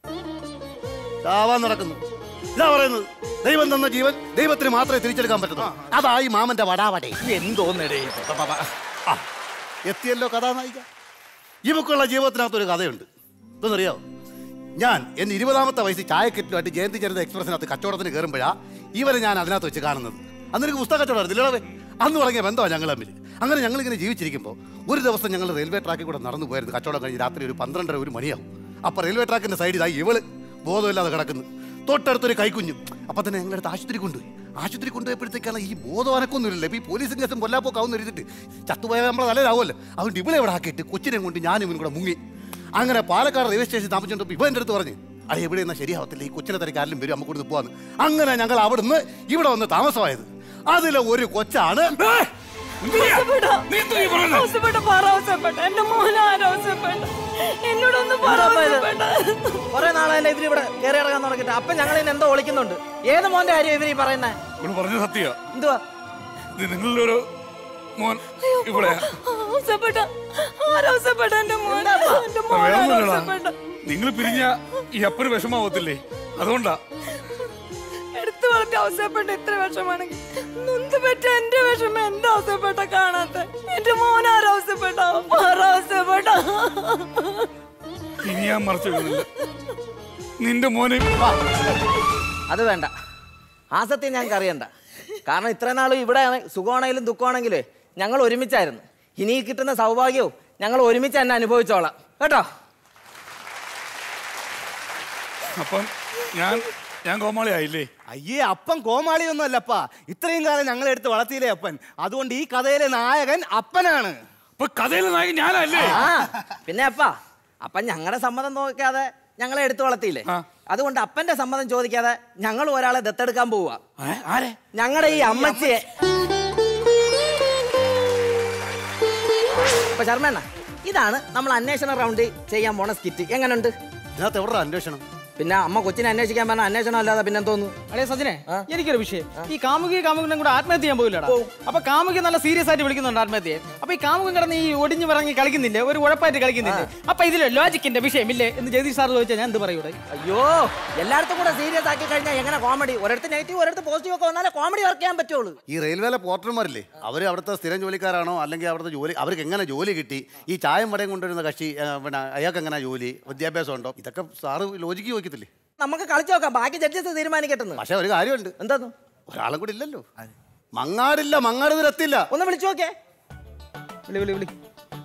ചാവാൻ നടക്കുന്നു ഇതാ പറയുന്നത് ദൈവം തന്ന ജീവൻ ദൈവത്തിന് മാത്രമേ തിരിച്ചെടുക്കാൻ പറ്റുന്നു അതായി മാമന്റെ വടാവടേ എന്തോന്നടേ ആ, എത്തിയല്ലോ കഥാനായിക ഇവക്കുള്ള ജീവിതത്തിനകത്തൊരു കഥയുണ്ട് ഇതൊന്നറിയോ ഞാൻ എന്റെ ഇരുപതാമത്തെ വയസ്സിൽ ചായക്കെറ്റുമായിട്ട് ജയന്തി ചരിത എക്സ്പ്രസിനകത്ത് കച്ചവടത്തിന് കയറുമ്പോഴാ ഇവരെ ഞാൻ അതിനകത്ത് വെച്ച് കാണുന്നത് അന്ന് എനിക്ക് പുസ്തക കച്ചവടം ഇല്ലടവേ അന്ന് തുടങ്ങിയ ബന്ധമാണ് ഞങ്ങൾ തമ്മിൽ അങ്ങനെ ഞങ്ങൾ ഇങ്ങനെ ജീവിച്ചിരിക്കുമ്പോൾ ഒരു ദിവസം ഞങ്ങൾ റെയിൽവേ ട്രാക്കിൽ കൂടെ നടന്നു പോയിരുന്നു കച്ചവടം കഴിഞ്ഞ് രാത്രി ഒരു പന്ത്രണ്ടര ഒരു മണിയാവും അപ്പോൾ റെയിൽവേ ട്രാക്കിന്റെ സൈഡിലായി ഇവള് ബോധമില്ലാതെ കിടക്കുന്നു തൊട്ടടുത്തൊരു കൈക്കുഞ്ഞും അപ്പം തന്നെ ഞങ്ങളടുത്ത് ആശുപത്രി കൊണ്ടുപോയി ആശുപത്രി കൊണ്ടുപോയപ്പോഴത്തേക്കാണ് ഈ ബോധം അനക്കൊന്നുമില്ല ഇപ്പൊ ഈ പോലീസും കേസും കൊല്ലാപ്പോക്കാവുന്ന എഴുതിട്ട് ചത്തുപോയാൽ നമ്മളെ തലയിലാവുമല്ലോ അതുകൊണ്ട് ഇവളെ ഇവിടെ ആക്കിയിട്ട് കൊച്ചിനെ കൊണ്ട് ഞാനും ഇവനും കൂടെ മുങ്ങി അങ്ങനെ പാലക്കാട് റെയിൽവേ സ്റ്റേഷൻ താമസിച്ചോണ്ട് ഇവ എൻ്റെ അടുത്ത് പറഞ്ഞു അത് എവിടെ നിന്നാ ശരിയാവത്തില്ല ഈ കൊച്ചിനെ തിരക്ക് ആരെങ്കിലും വരും നമുക്ക് ഇവിടുന്ന് പോവാന്ന് അങ്ങനെ ഞങ്ങൾ അവിടുന്ന് ഇവിടെ വന്ന് താമസമായത് അതിലെ ഒരു കൊച്ചാണ് എന്റെ മോനെ ആരോസപ്പെട്ട എന്നോടൊന്ന് കുറെ നാളല്ലേ ഇവര് ഇവിടെ കയറി ഇറങ്ങാൻ തുടങ്ങിട്ട് അപ്പൊ ഞങ്ങൾ ഇന്ന് എന്തോ ഒളിക്കുന്നുണ്ട് ഏത് മോന്റെ കാര്യം ഇവര് ഈ പറയുന്നേ ഇവിടെ പറഞ്ഞ സത്യ എന്തുവാ ഇത് നിങ്ങളുടെ ഒരു മോൻ ഇവിടെ ആരോസപ്പെട്ട ആരോസപ്പെട്ട എന്റെ മോനെ എന്റെ മോനെ വേറൊന്നുമില്ലടാ ആരോസപ്പെട്ട നിങ്ങൾ പിരിഞ്ഞ ഈ അപ്പന് വിഷമാവത്തില്ലേ അതുകൊണ്ടാ എടുത്തു വളർത്തി അവസരപ്പെട്ട ഇത്ര വിഷമാണെങ്കിൽ നൊന്ത് പറ്റ എന്റെ വിഷമം എന്താ അവസരപ്പെട്ട കാണാത്ത എന്റെ മോനാരോ അവസരപ്പെട്ട അവസരപ്പെട്ട ഇനി ഞാൻ മറച്ചു വെക്കുന്നില്ല നിന്റെ മോനെ അത് വേണ്ട ആ സത്യം ഞങ്ങൾക്ക് അറിയണ്ട കാരണം ഇത്ര നാൾ ഇവിടെ സുഖമാണെങ്കിലും ദുഃഖമാണെങ്കിലും ഞങ്ങൾ ഒരുമിച്ചായിരുന്നു ഇനി ഈ കിട്ടുന്ന സൗഭാഗ്യവും ഞങ്ങൾ ഒരുമിച്ച് തന്നെ അനുഭവിച്ചോളാം കേട്ടോ അപ്പം ഞാൻ ഞാൻ കോമാളി ആയില്ലേ അയ്യേ അപ്പൻ കോമാളിയൊന്നും അല്ലപ്പാ ഇത്രയും കാലം ഞങ്ങളെ എടുത്ത് വളർത്തിയില്ലേ അപ്പൻ അതുകൊണ്ട് ഈ കഥയിലെ നായകൻ അപ്പനാണ് ഇപ്പൊ കഥയിലെ നായകൻ ഞാനല്ലേ ആ പിന്നെ അപ്പാ അപ്പൻ ഞങ്ങളുടെ സമ്മതം നോക്കാതെ ഞങ്ങളെ എടുത്തു വളർത്തിയില്ലേ അതുകൊണ്ട് അപ്പന്റെ സമ്മതം ചോദിക്കാതെ ഞങ്ങൾ ഒരാളെ ദത്തെടുക്കാൻ പോവുക ആരെ ഞങ്ങളുടെ ഈ അമ്മച്ചിയെ അപ്പൊ ശർമ്മണ്ണ ഇതാണ് നമ്മൾ അന്വേഷണ റൗണ്ട് ചെയ്യാൻ പോണ സ്കിറ്റ് എങ്ങനെയുണ്ട് ഇതിനകത്ത് എവിടെ അന്വേഷണം പിന്നെ അമ്മ കൊച്ചിനെ അന്വേഷിക്കാൻ പറഞ്ഞ അന്വേഷണം അല്ലാതെ പിന്നെ എന്തോന്നു അളേ സജിനെ എനിക്കൊരു വിഷയം ഈ കാമുകി കാമുകനും കൂടെ ആത്മഹത്യ ചെയ്യാൻ പോയില്ലടാ അപ്പൊ കാമുകി നല്ല സീരിയസ് ആയിട്ട് വിളിക്കുന്നുണ്ട് ആത്മഹത്യയെ അപ്പൊ ഈ കാമുകൻ കിടന്ന് ഈ ഒടിഞ്ഞു പറഞ്ഞ് കളിക്കുന്നില്ലേ ഒരു ഉഴപ്പായിട്ട് കളിക്കുന്നില്ലേ അപ്പൊ ഇതിലെ ലോജിക്കിന്റെ വിഷയമില്ലേ എന്ന് ജഗദീഷ് സാർ ചോദിച്ചാൽ ഞാൻ എന്ത് പറയൂടെ അയ്യോ എല്ലായിടത്തും കൂടെ സീരിയസ് ആക്കി കഴിഞ്ഞാൽ എങ്ങനെ കോമഡി ഒരിടത്ത് നെഗറ്റീവ് ഒരിടത്ത് പോസിറ്റീവ് ഒക്കെ വന്നാലേ കോമഡി വർക്ക് ചെയ്യാൻ പറ്റുള്ളൂ ഈ റെയിൽവേയിലെ പോർട്ടർമാരില്ലേ അവർ അവിടുത്തെ സ്ഥിരം ജോലിക്കാരാണോ അല്ലെങ്കിൽ അവിടുത്തെ ജോലി അവർക്ക് എങ്ങനെ ജോലി കിട്ടി ഈ ചായം വടയും കൊണ്ടുവരുന്ന കക്ഷി ആ, പിന്നെ അയാൾക്ക് എങ്ങനെ ജോലി വിദ്യാഭ്യാസം ഉണ്ടോ ഇതൊക്കെ സാറ് ലോജിക്ക് ചോദിക്കത്തില്ലേ നമുക്ക് കളിച്ചു നോക്കാം ബാക്കി ജഡ്ജസ് തീരുമാനിക്കട്ടെന്ന് പക്ഷെ ഒരു കാര്യമുണ്ട് എന്താന്ന് ഒരാളും കൂടി ഇല്ലല്ലോ മങ്ങാടില്ല മങ്ങാട് ഇതിലെത്തില്ല ഒന്ന് വിളിച്ചു നോക്കേ വിളി വിളി വിളി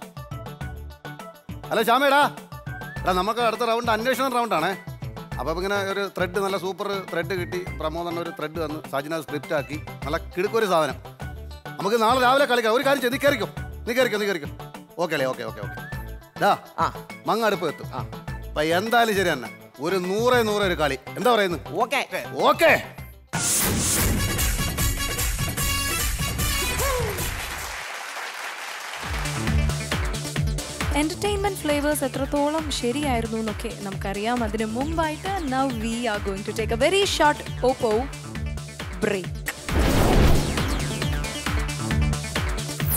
ഹലോ ശ്യാമേടാ എടാ നമുക്ക് അടുത്ത റൗണ്ട് അന്വേഷണം റൗണ്ടാണേ അപ്പം ഇങ്ങനെ ഒരു ത്രെഡ് നല്ല സൂപ്പർ ത്രെഡ് കിട്ടി പ്രമോദ് ഒരു ത്രെഡ് വന്ന് സജിന സ്ക്രിപ്റ്റ് ആക്കി നല്ല കിടുക്കൊരു സാധനം നമുക്ക് നാളെ രാവിലെ കളിക്കാം ഒരു കാര്യം ചെയ്ത് നീ കയറിക്കോ നീ കയറിക്കോ നീ കയറിക്കോ ഓക്കെ അല്ലേ ഓക്കെ ഓക്കെ ഓക്കെ ഡാ ആ മങ്ങടുപ്പ് എത്തും ആ അപ്പം എന്തായാലും ശരി തന്നെ ഒരു നൂറേ നൂറേ ഒരു കളി എന്താ പറയുന്നത് ഓക്കെ ഓക്കെ എന്റർടൈൻമെന്റ് ഫ്ലേവേഴ്സ് എത്രത്തോളം ശരിയായിരുന്നു എന്നൊക്കെ നമുക്കറിയാം അതിന് മുമ്പായിട്ട് now we are going to take a very short Oppo break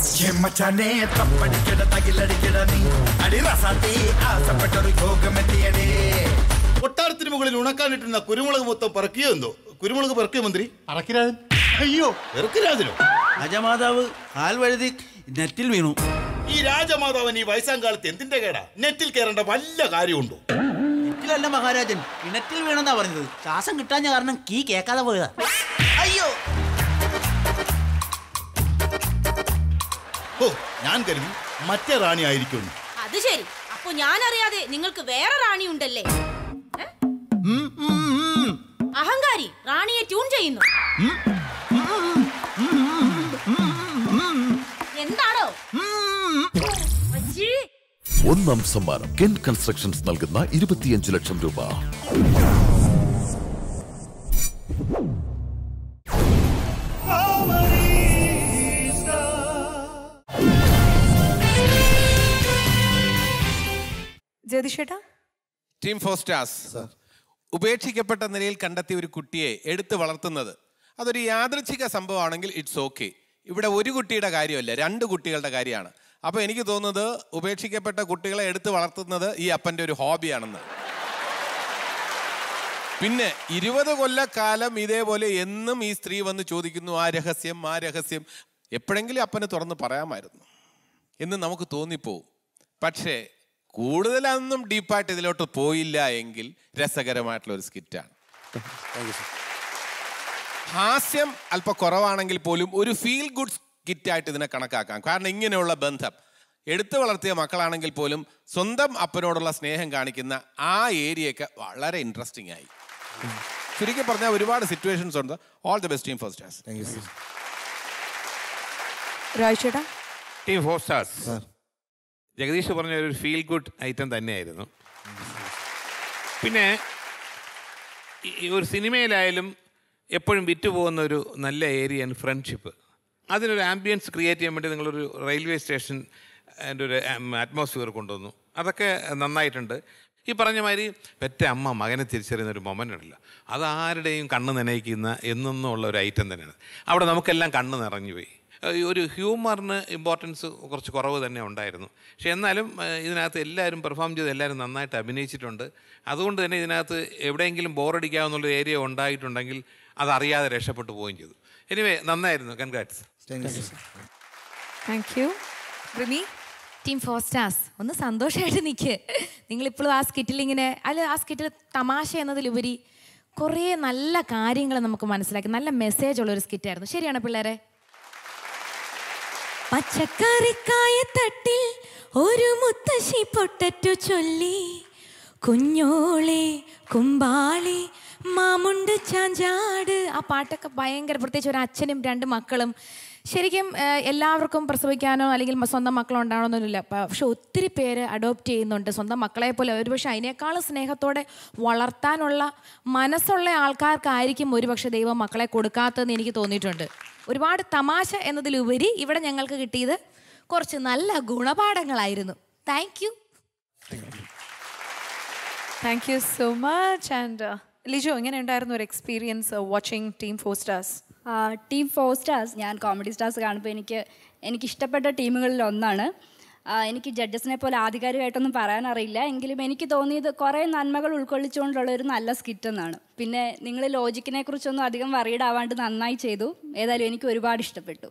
മച്ചാനെ തപ്പടിക്കട തകിലടിക്കട നീ അടി റസാത്തി ആസപ്പെട്ടൊരു യോഗമെത്തിയടേ കൊട്ടാരത്തിന് മുകളിൽ ഉണക്കാനിട്ടിരുന്ന കുരുമുളക് മൊത്തം പറക്കിയോ എന്തോ കുരുമുളക് പറക്കിയോ മന്ത്രി അറക്കിരാജൻ അയ്യോ ഇറക്കിരാജനോ രാജമാതാവ് കാൽ വഴുതി നെറ്റിൽ വീണു ഈ രാജമാതാവൻ ഈ വയസ്സാം കാലത്ത് എന്തിന്റെ കേടാ നെറ്റിൽ കയറേണ്ട വല്ല കാര്യമുണ്ടോ നെറ്റിലല്ല മഹാരാജൻ കിണറ്റിൽ വീണെന്നാ പറഞ്ഞത് ശ്വാസം കിട്ടാഞ്ഞ കാരണം കീ കേൾക്കാതെ പോയതാ അയ്യോ ഓ ഞാൻ കരുതി മറ്റേ റാണി ആയിരിക്കും അത് ശരി അപ്പൊ ഞാൻ അറിയാതെ നിങ്ങൾക്ക് വേറെ റാണി ഉണ്ടല്ലേ ഏ? അഹങ്കാരി റാണിയെ ട്യൂൺ ചെയ്യുന്നു എന്താണോ അജ്ജി. ഒന്നാം സമ്മാനം കെൻ കൺസ്ട്രക്ഷൻസ് നൽകുന്ന ഇരുപത്തിയഞ്ച് ലക്ഷം രൂപ ജ്യോതിഷേട്ടാ ടീം ഫോർ സ്റ്റാർസ് ഉപേക്ഷിക്കപ്പെട്ട നിലയിൽ കണ്ടെത്തിയ ഒരു കുട്ടിയെ എടുത്തു വളർത്തുന്നത് അതൊരു യാദൃച്ഛിക സംഭവമാണെങ്കിൽ ഇറ്റ്സ് ഓക്കെ ഇവിടെ ഒരു കുട്ടിയുടെ കാര്യമല്ല രണ്ട് കുട്ടികളുടെ കാര്യമാണ് അപ്പോൾ എനിക്ക് തോന്നുന്നത് ഉപേക്ഷിക്കപ്പെട്ട കുട്ടികളെ എടുത്തു വളർത്തുന്നത് ഈ അപ്പൻ്റെ ഒരു ഹോബിയാണെന്ന് പിന്നെ ഇരുപത് കൊല്ലക്കാലം ഇതേപോലെ എന്നും ഈ സ്ത്രീ വന്ന് ചോദിക്കുന്നു ആ രഹസ്യം ആ രഹസ്യം എപ്പോഴെങ്കിലും അപ്പന് തുറന്ന് പറയാമായിരുന്നു എന്ന് നമുക്ക് തോന്നിപ്പോവും പക്ഷേ കൂടുതലൊന്നും ഡീപ്പായിട്ട് ഇതിലോട്ട് പോയില്ല എങ്കിൽ രസകരമായിട്ടുള്ള ഒരു സ്കിറ്റാണ് ഹാസ്യം അല്പ കുറവാണെങ്കിൽ പോലും ഒരു ഫീൽ ഗുഡ് സ്കിറ്റായിട്ട് ഇതിനെ കണക്കാക്കാം കാരണം ഇങ്ങനെയുള്ള ബന്ധം എടുത്തു വളർത്തിയ മക്കളാണെങ്കിൽ പോലും സ്വന്തം അപ്പനോടുള്ള സ്നേഹം കാണിക്കുന്ന ആ ഏരിയയൊക്കെ വളരെ ഇൻട്രസ്റ്റിംഗ് ആയി ചുരുക്കി പറഞ്ഞാൽ ഒരുപാട് സിറ്റുവേഷൻസ് ഉണ്ട് all the best team first രാജേട്ടാ ടീം ഫോർ സ്റ്റാർസ് ജഗദീഷ് പറഞ്ഞ ഒരു ഫീൽ ഗുഡ് ഐറ്റം തന്നെയായിരുന്നു പിന്നെ ഈ- ഈ ഒരു സിനിമയിലായാലും എപ്പോഴും വിറ്റുപോകുന്ന ഒരു നല്ല ഏരിയയാണ് ഫ്രണ്ട്ഷിപ്പ് അതിനൊരു ആംബിയൻസ് ക്രിയേറ്റ് ചെയ്യാൻ വേണ്ടി നിങ്ങളൊരു റെയിൽവേ സ്റ്റേഷൻ അതിൻ്റെ ഒരു അറ്റ്മോസ്ഫിയർ കൊണ്ടുവന്നു അതൊക്കെ നന്നായിട്ടുണ്ട് ഈ പറഞ്ഞ മാതിരി പെറ്റ അമ്മ മകനെ തിരിച്ചറിയുന്ന ഒരു മൊമെൻ്റ് ഉണ്ടല്ലോ അത് ആരുടെയും കണ്ണ് നനയിക്കുന്ന എന്നെന്നും ഉള്ള ഒരു ഐറ്റം തന്നെയാണ് അവിടെ നമുക്കെല്ലാം കണ്ണ് നിറഞ്ഞുപോയി ഏഹ് ഈ ഒരു ഹ്യൂമറിന് ഇമ്പോർട്ടൻസ് കുറച്ച് കുറവ് തന്നെ ഉണ്ടായിരുന്നു പക്ഷെ എന്നാലും ഏഹ് ഇതിനകത്ത് എല്ലാവരും പെർഫോം ചെയ്ത് എല്ലാവരും നന്നായിട്ട് അഭിനയിച്ചിട്ടുണ്ട് അതുകൊണ്ട് തന്നെ ഇതിനകത്ത് എവിടെയെങ്കിലും ബോറടിക്കാവുന്നുള്ള ഏരിയ ഉണ്ടായിട്ടുണ്ടെങ്കിൽ അതറിയാതെ രക്ഷപ്പെട്ടു പോവുകയും ചെയ്തു എനിവേ നന്നായിരുന്നു congrats thank you Rimi team four stars ഒന്ന് സന്തോഷമായിട്ട് നിൽക്ക് നിങ്ങളിപ്പോഴും ആ സ്കിറ്റിൽ ഇങ്ങനെ അല്ല ആ സ്കിറ്റിൽ തമാശ എന്നതിലുപരി കുറേ നല്ല കാര്യങ്ങൾ നമുക്ക് മനസ്സിലാക്കി നല്ല മെസ്സേജ് ഉള്ള ഒരു സ്കിറ്റായിരുന്നു ശരിയാണ് പിള്ളേരെ പച്ചക്കറിക്കായത്തട്ടിൽ ഒരു മുത്തശ്ശി പൊട്ടറ്റു ചൊല്ലി കുഞ്ഞോളെ കുമ്പാളി മാമുണ്ട് ചാഞ്ചാട് ആ പാട്ടൊക്കെ ഭയങ്കര പ്രത്യേകിച്ച് ഒരു അച്ഛനും രണ്ട് മക്കളും ശരിക്കും ഏഹ്, എല്ലാവർക്കും പ്രസവിക്കാനോ അല്ലെങ്കിൽ മ- സ്വന്തം മക്കളോ ഉണ്ടാവണമെന്നൊന്നുമില്ല പ- പക്ഷെ ഒത്തിരി പേര് അഡോപ്റ്റ് ചെയ്യുന്നുണ്ട് സ്വന്തം മക്കളെ പോലെ ഒരുപക്ഷെ അതിനേക്കാളും സ്നേഹത്തോടെ വളർത്താനുള്ള മനസ്സുള്ള ആൾക്കാർക്കായിരിക്കും ഒരുപക്ഷെ ദൈവം മക്കളെ കൊടുക്കാത്തതെന്ന് എനിക്ക് തോന്നിയിട്ടുണ്ട് ഒരുപാട് തമാശ എന്നതിലുപരി ഇവിടെ ഞങ്ങൾക്ക് കിട്ടിയത് കുറച്ച് നല്ല ഗുണപാഠങ്ങളായിരുന്നു thank you thank you so much and Lijo എങ്ങനെ ഉണ്ടായിരുന്നു ഒരു experience watching team four stars team four stars ഞാൻ കോമഡി സ്റ്റാർസ് കാണുമ്പോൾ എനിക്ക് എനിക്ക് ഇഷ്ടപ്പെട്ട ടീമുകളിൽ ഒന്നാണ് ആ, എനിക്ക് ജഡ്ജസിനെ പോലെ ആധികാരികമായിട്ടൊന്നും പറയാനറിയില്ല എങ്കിലും എനിക്ക് തോന്നിയത് കുറേ നന്മകൾ ഉൾക്കൊള്ളിച്ചുകൊണ്ടുള്ള ഒരു നല്ല സ്കിറ്റ് എന്നാണ് പിന്നെ നിങ്ങൾ ലോജിക്കിനെ കുറിച്ചൊന്നും അധികം വറീഡ് ആവാണ്ട് നന്നായി ചെയ്തു ഏതായാലും എനിക്ക് ഒരുപാട് ഇഷ്ടപ്പെട്ടു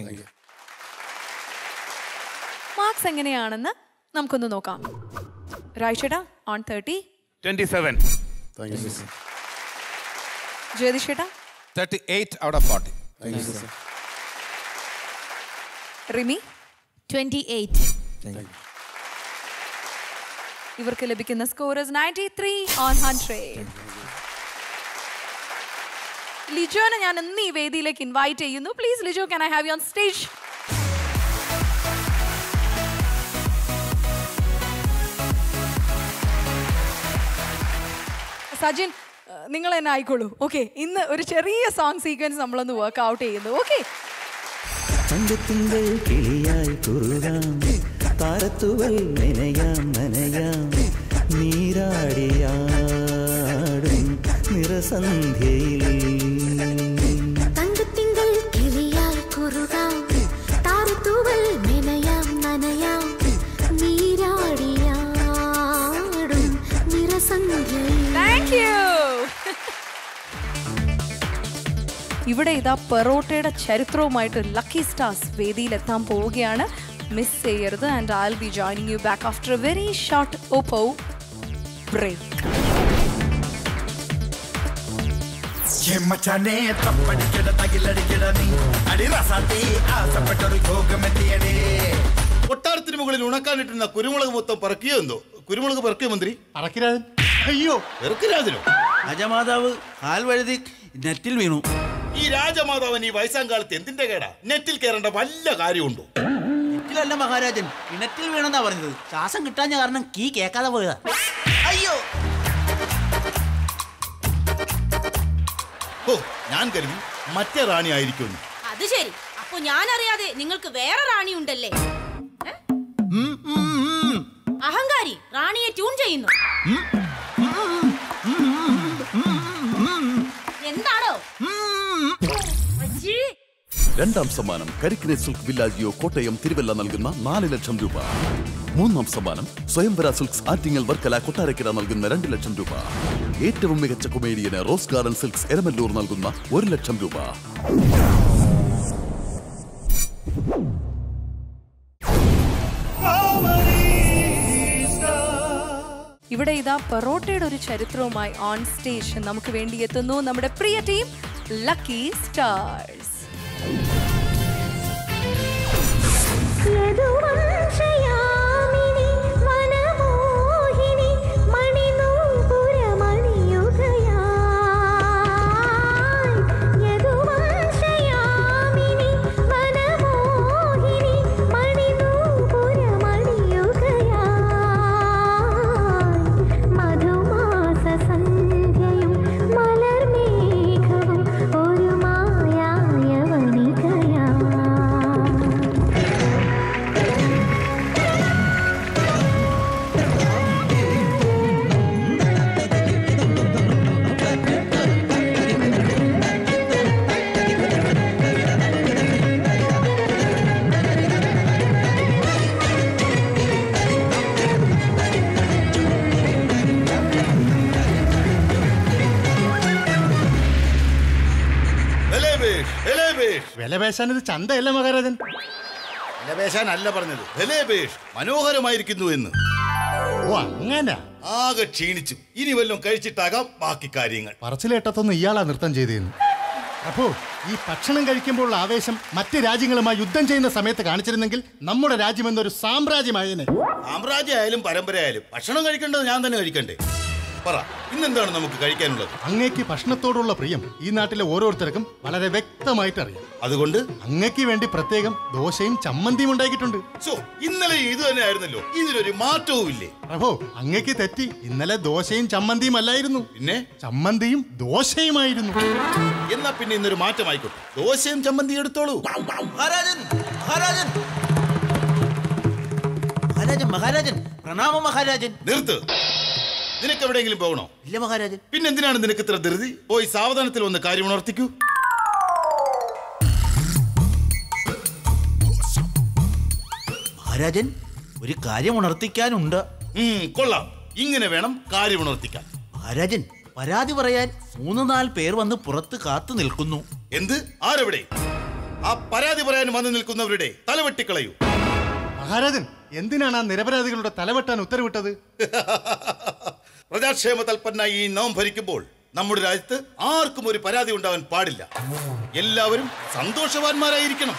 മാർക്സ് എങ്ങനെയാണെന്ന് നമുക്കൊന്ന് നോക്കാം രാജേട്ടാ ഓൺ തേർട്ടി ട്വൻറ്റി സെവൻ ജ്യോതിഷേട്ടാ thirty eight out of forty Rimi twenty eight ഇവർക്ക് ലഭിക്കുന്ന score ninety three on hundred ലിജോനെ ഞാൻ ഇന്ന് ഈ വേദിയിലേക്ക് ഇൻവൈറ്റ് ചെയ്യുന്നു please Lijo can I have you on stage Sajin നിങ്ങൾ തന്നെ ആയിക്കോളൂ ഓക്കെ ഇന്ന് ഒരു ചെറിയ സോങ് സീക്വൻസ് നമ്മളൊന്ന് വർക്ക് ഔട്ട് ചെയ്യുന്നു ഓക്കെ തങ്കത്തിങ്കൾ കിളിയായി കുറുകാം താരത്തുവൽ നനയാം നനയാം നീരാടിയാടും നിറസന്ധ്യയിൽ തങ്കത്തിങ്കൾ കിളിയായി കുറുകാം താരത്തൂവൽ താങ്ക് യു ഇവിടെ ഇതാ പെറോട്ടയുടെ ചരിത്രവുമായിട്ട് ലക്കി സ്റ്റാർസ് വേദിയിലെത്താൻ പോവുകയാണ് മിസ് ചെയ്യരുത് and I be joining you back after a very short Oppo break മച്ചാനെ തപ്പടിക്കട തകിലടിക്കട നീ അടിറസാത്തി ആസപ്പെട്ടൊരു യോഗമെത്തിയടേ കൊട്ടാരത്തിന് മുകളിൽ ഉണക്കാനിട്ടിരുന്ന കുരുമുളക് മൊത്തം പറക്കിയോ എന്തോ കുരുമുളക് പറക്കിയോ മന്ത്രി പറക്കിരാജൻ അയ്യോ വെറുക്കിരാജനോ രാജമാതാവ് കാൽ വഴുതി നെറ്റിൽ വീണു ഈ രാജമാതാവൻ ഈ വയസ്സാം കാലത്ത് എന്തിന്റെ കേടാ നെറ്റിൽ കയറേണ്ട വല്ല കാര്യമുണ്ടോ നെറ്റിലല്ല മഹാരാജൻ കിണറ്റിൽ വീണെന്നാ പറഞ്ഞത് ശ്വാസം കിട്ടാഞ്ഞ കാരണം കീ കേൾക്കാതെ പോയതാ അയ്യോ ഓ ഞാൻ കരുതി മറ്റേ റാണി ആയിരിക്കുമെന്ന് അത് ശരി അപ്പൊ ഞാൻ അറിയാതെ നിങ്ങൾക്ക് വേറെ റാണി ഉണ്ടല്ലേ ഏ? അഹങ്കാരി റാണിയെ ട്യൂൺ ചെയ്യുന്നു എന്താണോ അയ്യേ. രണ്ടാം സമ്മാനം കരിക്കിനെ സിൽക്ക് വില്ലാജിയോ കോട്ടയം തിരുവല്ല നൽകുന്ന നാല് ലക്ഷം രൂപ മൂന്നാം സമ്മാനം സ്വയംവര സിൽക്സ് ആറ്റിങ്ങൽ വർക്കല കൊട്ടാരക്കര നൽകുന്ന രണ്ട് ലക്ഷം രൂപ ഏറ്റവും മികച്ച കൊമേഡിയന് റോസ് ഗാർഡൻ സിൽക്സ് എരമല്ലൂർ നൽകുന്ന ഒരു ലക്ഷം രൂപ ഇവിടെ ഇതാ പെറോട്ടയുടെ ഒരു ചരിത്രവുമായി ഓൺ സ്റ്റേജ് നമുക്ക് വേണ്ടി എത്തുന്നു നമ്മുടെ പ്രിയ ടീം ലക്കി സ്റ്റാർസ് യദുവംശയാമിനി വനമോഹിനി മണിനൂപുരമണിയുകയായി യദുവംശയാമിനി വനമോഹിനി മണിനൂപുരമണിയുകയായി മധുമാസസന്ധ്യയും മലർമേഘവും ഒരു മായായ വനികയാ ബലേബേഷ്, ബലേബേഷ്. വില പേശാൻ ഇത് ചന്തയല്ല മഹാരാജൻ ബലപേശാൻ അല്ല പറഞ്ഞത് ബലേബേഷ് മനോഹരമായിരിക്കുന്നു എന്ന് ഓ അങ്ങനെ ആകെ ക്ഷീണിച്ചു ഇനി വല്ലതും കഴിച്ചിട്ടാകാം ബാക്കി കാര്യങ്ങൾ പറച്ചിലേട്ടത്തൊന്നും ഇയാളാ നൃത്തം ചെയ്തേന്ന് അപ്പോ ഈ ഭക്ഷണം കഴിക്കുമ്പോൾ ആവേശം മറ്റ് രാജ്യങ്ങളുമായി യുദ്ധം ചെയ്യുന്ന സമയത്ത് കാണിച്ചിരുന്നെങ്കിൽ നമ്മുടെ രാജ്യം എന്നൊരു സാമ്രാജ്യമായേനെ സാമ്രാജ്യമായാലും പരമ്പരയായാലും ഭക്ഷണം കഴിക്കേണ്ടത് ഞാൻ തന്നെ കഴിക്കണ്ടേ പറ ഇന്നെന്താണ് നമുക്ക് കഴിക്കാനുള്ളത് അങ്ങേക്ക് ഭക്ഷണത്തോടുള്ള പ്രിയം ഈ നാട്ടിലെ ഓരോരുത്തർക്കും വളരെ വ്യക്തമായിട്ട് അറിയാം അതുകൊണ്ട് അങ്ങേക്ക് വേണ്ടി പ്രത്യേകം ദോശയും ചമ്മന്തിയും ഉണ്ടാക്കിയിട്ടുണ്ട് സോ ഇന്നലെ ഇത് തന്നെ ആയിരുന്നല്ലോ ഇതിലൊരു മാറ്റവും ഇല്ലേ പ്രഭോ അങ്ങേക്ക് തെറ്റി ഇന്നലെ ദോശയും ചമ്മന്തിയും അല്ലായിരുന്നു പിന്നെ ചമ്മന്തിയും ദോശയുമായിരുന്നു എന്നാ പിന്നെ ഇന്നൊരു മാറ്റമായിക്കോട്ടെ ദോശയും ചമ്മന്തി എടുത്തോളൂ മഹാരാജൻ മഹാരാജൻ മഹാരാജൻ മഹാരാജൻ പ്രണാമം മഹാരാജൻ നിർത്ത് നിനക്ക് എവിടെയെങ്കിലും പോകണോ ഇല്ല മഹാരാജൻ പിന്നെന്തിനാണ് നിനക്ക് ഇത്ര ധൃതി പോയി സാവധാനത്തിൽ വന്ന് കാര്യം ഉണർത്തിക്കൂ മഹാരാജൻ ഒരു കാര്യം ഉണർത്തിക്കാനുണ്ട് ഉം, കൊള്ളാം ഇങ്ങനെ വേണം കാര്യം ഉണർത്തിക്കാൻ മഹാരാജൻ പരാതി പറയാൻ മൂന്ന് നാല് പേർ വന്ന് പുറത്ത് കാത്തു നിൽക്കുന്നു എന്ത് ആരെവിടെ ആ പരാതി പറയാൻ വന്നു നിൽക്കുന്നവരുടെ തലവെട്ടിക്കളയൂ മഹാരാജൻ എന്തിനാണ് ആ നിരപരാധികളുടെ തലവെട്ടാൻ ഉത്തരവിട്ടത് പ്രജാക്ഷേമ തൽപ്പന്നായി ഈ നാം ഭരിക്കുമ്പോൾ നമ്മുടെ രാജ്യത്ത് ആർക്കും ഒരു പരാതി ഉണ്ടാവാൻ പാടില്ല എല്ലാവരും സന്തോഷവാന്മാരായിരിക്കണം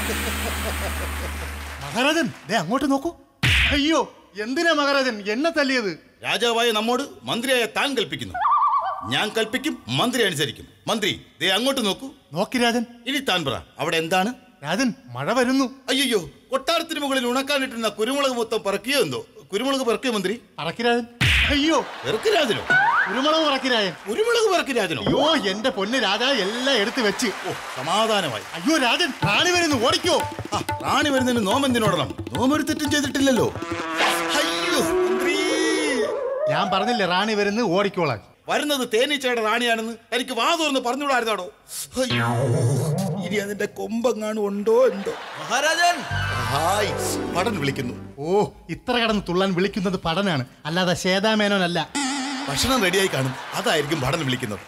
മഹാരാജൻ ദേ അങ്ങോട്ട് നോക്കൂ അയ്യോ എന്തിനാ മഹാരാജൻ എന്നെ തല്ലിയത് രാജാവായ നമ്മോട് മന്ത്രിയായ താൻ കൽപ്പിക്കുന്നു ഞാൻ കൽപ്പിക്കും മന്ത്രി അനുസരിക്കും മന്ത്രി ദേ അങ്ങോട്ട് നോക്കൂ നോക്കി രാജൻ ഇനി താൻ പറ അവിടെ എന്താണ് രാജൻ മഴ വരുന്നു അയ്യോ കൊട്ടാരത്തിന് മുകളിൽ ഉണക്കാനിട്ടിരുന്ന കുരുമുളക് മൊത്തം പറക്കിയോ എന്തോ കുരുമുളക് പറക്കിയോ മന്ത്രി പറക്കി രാജൻ അയ്യോ വെറുക്ക് രാജനോ കുരുമുളക് പറക്കി രാജൻ കുരുമുളക് പറക്കി രാജനോ അയ്യോ എന്റെ പൊന്ന് രാജാ എല്ലാം എടുത്തു വെച്ച് ഓ സമാധാനമായി അയ്യോ രാജൻ റാണി വരുന്നു ഓടിക്കോ ആ, റാണി വരുന്നതിന് നോമെന്തിനോടണം നോമൊരു തെറ്റും ചെയ്തിട്ടില്ലല്ലോ അയ്യോ മന്ത്രി ഞാൻ പറഞ്ഞില്ലേ റാണി വരുന്നു ഓടിക്കോളാൻ വരുന്നത് തേനീച്ചയുടെ റാണിയാണെന്ന് എനിക്ക് വാ തുറന്ന് പറഞ്ഞുകൂടായിരുന്നാടോ അയ്യോ ഇനി അതിന്റെ കൊമ്പെങ്ങാനും ഉണ്ടോ എന്തോ മഹാരാജൻ ഹായ് പടൻ വിളിക്കുന്നു ഓ ഇത്ര കടന്ന് തുള്ളാൻ വിളിക്കുന്നത് പടനാണ് അല്ലാതെ ശേതാമേനോനല്ല ഭക്ഷണം റെഡിയായി കാണും അതായിരിക്കും ഭടൻ വിളിക്കുന്നത്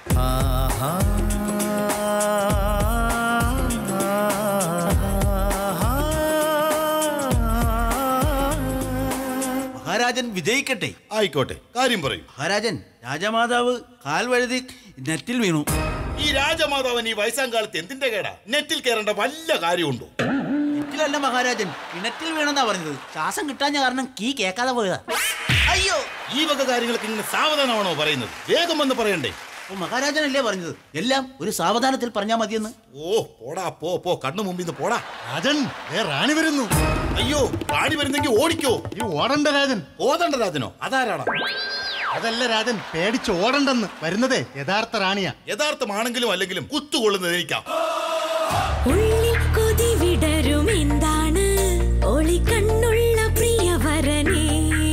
മഹാരാജൻ വിജയിക്കട്ടെ ആയിക്കോട്ടെ കാര്യം പറയൂ മഹാരാജൻ രാജമാതാവ് കാൽ വഴുതി നെറ്റിൽ വീണു ഈ രാജമാതാവൻ ഈ വയസ്സാം കാലത്ത് എന്തിന്റെ കേടാ നെറ്റിൽ കയറേണ്ട വല്ല കാര്യമുണ്ടോ നെറ്റിലല്ല മഹാരാജൻ കിണറ്റിൽ വീണെന്നാ പറഞ്ഞത് ശ്വാസം കിട്ടാഞ്ഞ കാരണം കീ കേൾക്കാതെ പോയതാ അയ്യോ ഈ വക കാര്യങ്ങൾക്ക് ഇങ്ങനെ സാവധാനമാണോ പറയുന്നത് വേഗം വന്ന് പറയണ്ടേ ഓ മഹാരാജനല്ലേ പറഞ്ഞത് എല്ലാം ഒരു സാവധാനത്തിൽ പറഞ്ഞാൽ മതിയെന്ന് ഓ പോടാ പോ പോ കണ്ണു മുമ്പിൽ നിന്ന് പോടാ രാജൻ ഏ റാണി വരുന്നു അയ്യോ റാണി വരുന്നെങ്കിൽ ഓടിക്കോ ഈ ഓടണ്ട രാജൻ ഓടണ്ട രാജനോ അതാരാടാ അതല്ല രാജൻ പേടിച്ച് ഓടണ്ടെന്ന് വരുന്നതേ യഥാർത്ഥ റാണിയാ യഥാർത്ഥമാണെങ്കിലും അല്ലെങ്കിലും കുത്തുകൊള്ളുന്നത് എനിക്കാം ഉള്ളിൽ കൊതി വിടരും എന്താണ് ഒളി കണ്ണുള്ള പ്രിയവരനേ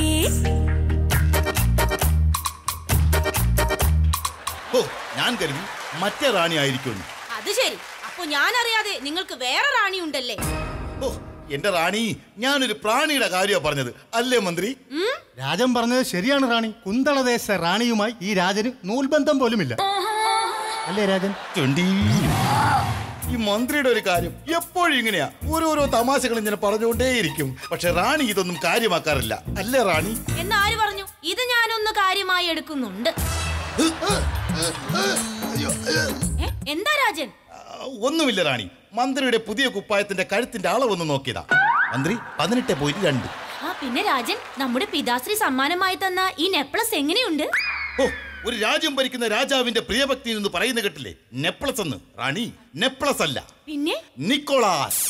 ഓ ഞാൻ കരുതി മറ്റേ റാണി ആയിരിക്കുമെന്ന് അത് ശരി അപ്പൊ ഞാൻ അറിയാതെ നിങ്ങൾക്ക് വേറെ റാണി ഉണ്ടല്ലേ ഓ എന്റെ റാണി ഞാനൊരു പ്രാണിയുടെ കാര്യമാണ് പറഞ്ഞത് അല്ലേ മന്ത്രി രാജൻ പറഞ്ഞത് ശരിയാണ് റാണി കുന്തളദേശ റാണിയുമായി ഈ രാജന് നൂൽബന്ധം പോലുമില്ല അല്ലേ രാജൻ ചുണ്ടി. ഈ മന്ത്രിയുടെ ഒരു കാര്യം എപ്പോഴും ഇങ്ങനെയാ ഓരോരോ തമാശകൾ ഇങ്ങനെ പറഞ്ഞുകൊണ്ടേയിരിക്കും പക്ഷെ റാണി ഇതൊന്നും കാര്യമാക്കാറില്ല അല്ലേ റാണി എന്നാര് പറഞ്ഞു ഇത് ഞാനൊന്ന് കാര്യമായി എടുക്കുന്നുണ്ട് ഏ, എന്താ രാജൻ ഒന്നുമില്ല റാണി മന്ത്രിയുടെ പുതിയ കുപ്പായത്തിന്റെ കഴുത്തിന്റെ അളവൊന്ന് നോക്കിയതാ മന്ത്രി പതിനെട്ട് പോയിട്ട് രണ്ട് ആ പിന്നെ രാജൻ നമ്മുടെ പിതാശ്രീ സമ്മാനമായി തന്ന ഈ നെക്ലസ് എങ്ങനെയുണ്ട് ഓ ഒരു രാജ്യം ഭരിക്കുന്ന രാജാവിന്റെ പ്രിയഭക്തി എന്ന് പറയുന്ന കേട്ടില്ലേ നെപ്ലസ് എന്ന് റാണി നെപ്ലസ് അല്ല പിന്നെ നിക്കോളാസ്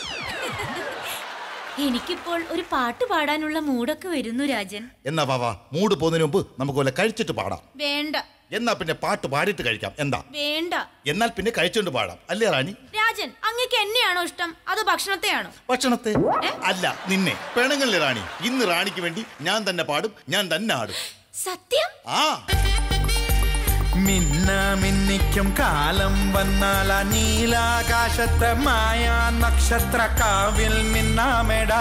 എനിക്കിപ്പോൾ ഒരു പാട്ട് പാടാനുള്ള മൂടൊക്കെ വരുന്നു രാജൻ എന്നാ വാവാ മൂട് പോകുന്നതിന് മുമ്പ് നമുക്ക് വല്ല കഴിച്ചിട്ട് പാടാം വേണ്ട എന്നാ പിന്നെ പാട്ട് പാടിയിട്ട് കഴിക്കാം എന്താ വേണ്ട എന്നാൽ പിന്നെ കഴിച്ചോണ്ട് പാടാം അല്ലേ റാണി രാജൻ അങ്ങക്ക് എന്നെയാണോ ഇഷ്ടം അതോ ഭക്ഷണത്തെയാണോ ഭക്ഷണത്തെ അല്ല നിന്നെ പിണങ്ങല്ലേ റാണി ഇന്ന് റാണിക്ക് വേണ്ടി ഞാൻ തന്നെ പാടും ഞാൻ തന്നെ ആടും സത്യം ആ മിന്ന മിന്നിക്കും കാലം വന്നാൽ ആ നീലാകാശത്തെ മായാ നക്ഷത്ര കാവിൽ മിന്നാമെടാ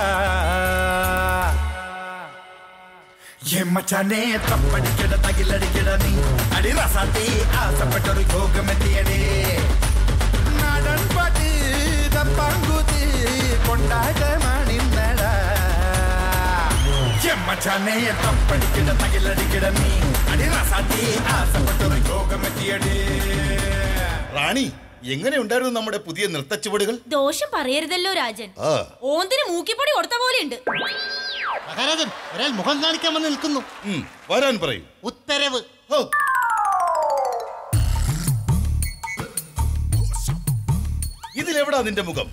എമ്മച്ചാനെ തപ്പടിക്കട തകിലടിക്കട നീ അടി റസാത്തി ആസപ്പെട്ടൊരു യോഗമെത്തിയടേ നാടൻ പാട്ട് തപ്പാങ്കുതി കൊണ്ടാകമാണിന്നടാ എമ്മച്ചാനെ തപ്പടിക്കട തകിലടിക്കട നീ അടി റസാത്തി ആസപ്പെട്ടൊരു യോഗമെത്തിയടേ റാണി എങ്ങനെ ഉണ്ടായിരുന്നു നമ്മുടെ പുതിയ നൃത്തച്ചുവടുകൾ ദോഷം പറയരുതല്ലോ രാജൻ ആ ഓന്തിന് മൂക്കിപ്പൊടി കൊടുത്ത പോലെയുണ്ട് മഹാരാജൻ ഒരാൾ മുഖം കാണിക്കാൻ വന്ന് നിൽക്കുന്നു ഉം, വരാൻ പറയൂ ഉത്തരവ് ഇതിലെവിടാ നിന്റെ മുഖം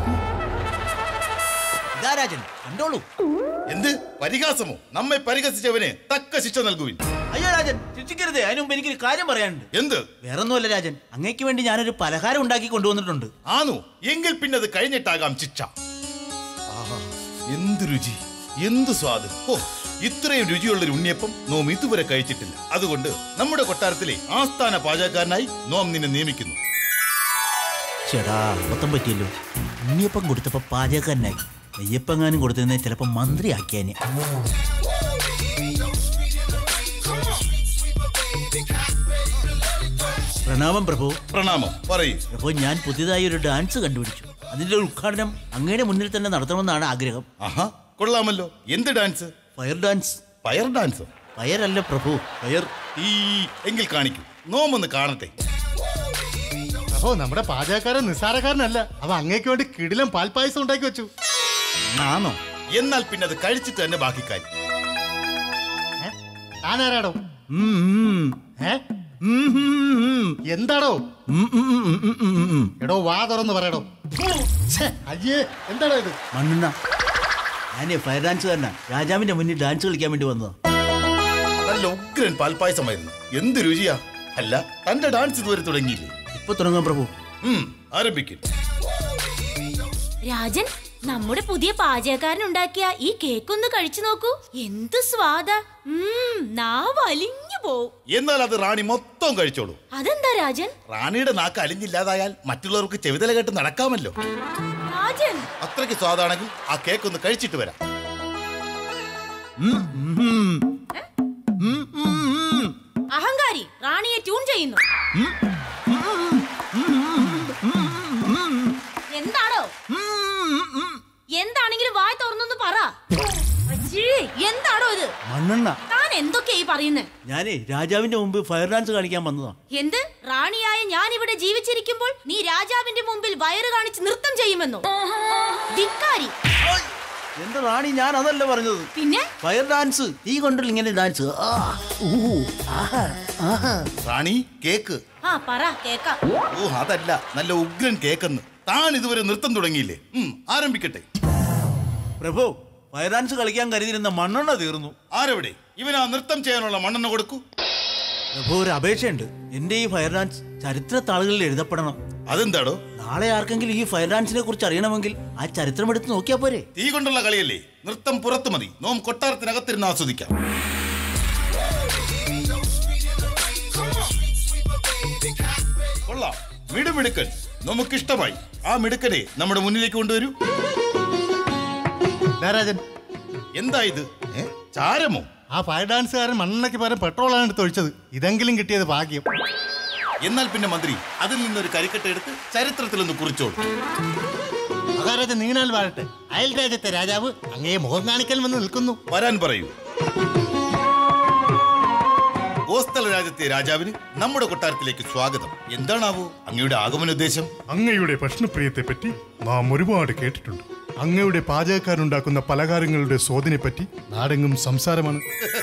ഇതാ രാജൻ കണ്ടോളൂ എന്ത് പരിഹാസമോ നമ്മെ പരിഹസിച്ചവന് തക്ക ശിക്ഷ നൽകുവിൻ അയ്യോ രാജൻ ശിക്ഷിക്കരുത് അതിനു മുമ്പ് എനിക്കൊരു കാര്യം പറയാനുണ്ട് എന്ത് വേറൊന്നുമല്ല രാജൻ അങ്ങേക്ക് വേണ്ടി ഞാനൊരു പലഹാരം ഉണ്ടാക്കി കൊണ്ടുവന്നിട്ടുണ്ട് ആണോ എങ്കിൽ പിന്നെ അത് കഴിഞ്ഞിട്ടാകാം ശിക്ഷ ആഹാ, എന്ത് രുചി എന്ത് സ്വാദ് ഓ ഇത്രയും രുചിയുള്ള ഒരു ഉണ്ണിയപ്പം നോം ഇതുവരെ കഴിച്ചിട്ടില്ല അതുകൊണ്ട് നമ്മുടെ കൊട്ടാരത്തിലെ ആസ്ഥാന പാചകക്കാരനായി നോം നിന്നെ നിയമിക്കുന്നു ചേടാ അബദ്ധം പറ്റിയല്ലോ ഉണ്ണിയപ്പം കൊടുത്തപ്പോ പാചകക്കാരനായി നെയ്യപ്പങ്ങാനും കൊടുത്തിരുന്നേ ചിലപ്പോ മന്ത്രി ആക്കിയാനെ പ്രണാമം പ്രഭു പ്രണാമം പറയൂ പ്രഭു ഞാൻ പുതിയതായി ഒരു ഡാൻസ് കണ്ടുപിടിച്ചു അതിന്റെ ഉദ്ഘാടനം അങ്ങയുടെ മുന്നിൽ തന്നെ നടത്തണമെന്നാണ് ആഗ്രഹം ആഹാ കൊള്ളാമല്ലോ എന്ത് dance fire dance fire dance fire അല്ല പ്രഭു ഫയർ ഈ എങ്കിൽ കാണിക്കൂ നോമൊന്ന് കാണട്ടെ അപ്പോ നമ്മുടെ പാചകക്കാരൻ നിസ്സാരക്കാരനല്ല അവ അങ്ങേക്ക് വേണ്ടി കിടിലം പാൽപ്പായസം ഉണ്ടാക്കി വെച്ചു ആണോ എന്നാൽ പിന്നെ അത് കഴിച്ചിട്ട് തന്നെ ബാക്കി കാര്യം താനാരാടോ ഉം, ഉം. ഏ ഉം, ഉം, ഉം. എന്താടോ ഉം, ഉം, ഉം, ഉം, ഉം, ഉം, ഉം. എടോ വാ തുറന്ന് പറയടോ ഛെ, അയ്യേ എന്താടോ ഇത് മണ്ണെണ്ണ ഞാനേ ഫയർ ഡാൻസ് തന്നെ രാജാവിന്റെ മുന്നിൽ ഡാൻസ് കളിക്കാൻ വേണ്ടി വന്നതാ നല്ല ഉഗ്രൻ പാൽപ്പായസമായിരുന്നു എന്ത് രുചിയാ അല്ല തന്റെ ഡാൻസ് ഇതുവരെ തുടങ്ങിയില്ലേ ഇപ്പൊ തുടങ്ങാം പ്രഭു ഉം, ആരംഭിക്കും രാജൻ നമ്മുടെ പുതിയ പാചകക്കാരൻ ഉണ്ടാക്കിയ ഈ കേക്ക് ഒന്ന് കഴിച്ചു നോക്കൂ എന്ത് സ്വാദാ ഉം, നാവ് അലിഞ്ഞു പോവും എന്നാൽ അത് റാണി മൊത്തം കഴിച്ചോളൂ അതെന്താ രാജൻ റാണിയുടെ നാക്ക് അലിഞ്ഞില്ലാതായാൽ മറ്റുള്ളവർക്ക് ചെവിതല കേട്ട് നടക്കാമല്ലോ രാജൻ അത്രയ്ക്ക് സ്വാദാണെങ്കിൽ ആ കേക്ക് ഒന്ന് കഴിച്ചിട്ട് വരാം ഉം, ഉം, ഉം. ഉം, ഉം, ഉം. അഹങ്കാരി റാണിയെ ട്യൂൺ ചെയ്യുന്നു എന്താണോ എന്താണെങ്കിലും വായി തുറന്നൊന്ന് പറ അച്ഛേ, എന്താണോ ഇത് മണ്ണെണ്ണ താൻ എന്തൊക്കെയാ ഈ പറയുന്നേ ഞാനേ രാജാവിന്റെ മുമ്പ് ഫയർ ഡാൻസ് കാണിക്കാൻ വന്നതാ എന്ത് റാണിയായ ഞാൻ ഇവിടെ ജീവിച്ചിരിക്കുമ്പോൾ നീ രാജാവിന്റെ മുമ്പിൽ വയറ് കാണിച്ച് നൃത്തം ചെയ്യുമെന്നോ ധിക്കാരി എന്റെ റാണി ഞാൻ അതല്ല പറഞ്ഞത് പിന്നെ ഫയർ ഡാൻസ് തീ കൊണ്ടുള്ള ഇങ്ങനെ ഡാൻസ് ആ, ഊ, ആഹാ, ആഹാ. റാണി കേക്ക് ആ പറ കേക്കാം ഓ അതല്ല നല്ല ഉഗ്രൻ കേക്കെന്ന് താൻ ഇതുവരെ നൃത്തം തുടങ്ങിയില്ലേ ഉം, ആരംഭിക്കട്ടെ പ്രഭു ഫയർ ഡാൻസ് കളിക്കാൻ കരുതിയിരുന്ന മണ്ണെണ്ണ തീർന്നു ആരെവിടെ ഇവൻ ആ നൃത്തം ചെയ്യാനുള്ള മണ്ണെണ്ണ കൊടുക്കൂ പ്രഭു ഒരു അപേക്ഷയുണ്ട് എന്റെ ഈ ഫയർ ഡാൻസ് ചരിത്ര താളുകളിൽ എഴുതപ്പെടണം അതെന്താടോ നാളെ ആർക്കെങ്കിലും ഈ ഫയർ ഡാൻസിനെ കുറിച്ച് അറിയണമെങ്കിൽ ആ ചരിത്രം എടുത്ത് നോക്കിയാ പോരെ തീ കൊണ്ടുള്ള കളിയല്ലേ നൃത്തം പുറത്തു മതി നോം കൊട്ടാരത്തിനകത്തിരുന്ന് ആസ്വദിക്കാം കൊള്ളാം മിടുമിടുക്കൻ നമുക്കിഷ്ടമായി ആ മിടുക്കനെ നമ്മുടെ മുന്നിലേക്ക് കൊണ്ടുവരൂ രാജൻ എന്താ ഇത് ഏ? ചാരമോ ആ ഫയർ ഡാൻസുകാരൻ മണ്ണെണ്ണയ്ക്ക് പകരം പെട്രോളാണ് എടുത്ത് ഒഴിച്ചത് ഇതെങ്കിലും കിട്ടിയത് ഭാഗ്യം എന്നാൽ പിന്നെ മന്ത്രി അതിൽ നിന്നൊരു കരിക്കട്ട എടുത്ത് ചരിത്രത്തിലൊന്ന് കുറിച്ചോളൂ മഹാരാജൻ നീണാൽ വാഴട്ടെ അയൽ രാജ്യത്തെ രാജാവ് അങ്ങയെ മുഖം കാണിക്കൽ വന്ന് നിൽക്കുന്നു വരാൻ പറയൂ ഗോസ്ഥല രാജ്യത്തെ രാജാവിന് നമ്മുടെ കൊട്ടാരത്തിലേക്ക് സ്വാഗതം എന്താണാവോ അങ്ങയുടെ ആഗമന ഉദ്ദേശം അങ്ങയുടെ ഭക്ഷണപ്രിയത്തെ പറ്റി നാം ഒരുപാട് കേട്ടിട്ടുണ്ട് അങ്ങയുടെ പാചകക്കാരുണ്ടാക്കുന്ന പലഹാരങ്ങളുടെ സ്വാദിനെ പറ്റി നാടെങ്ങും സംസാരമാണ്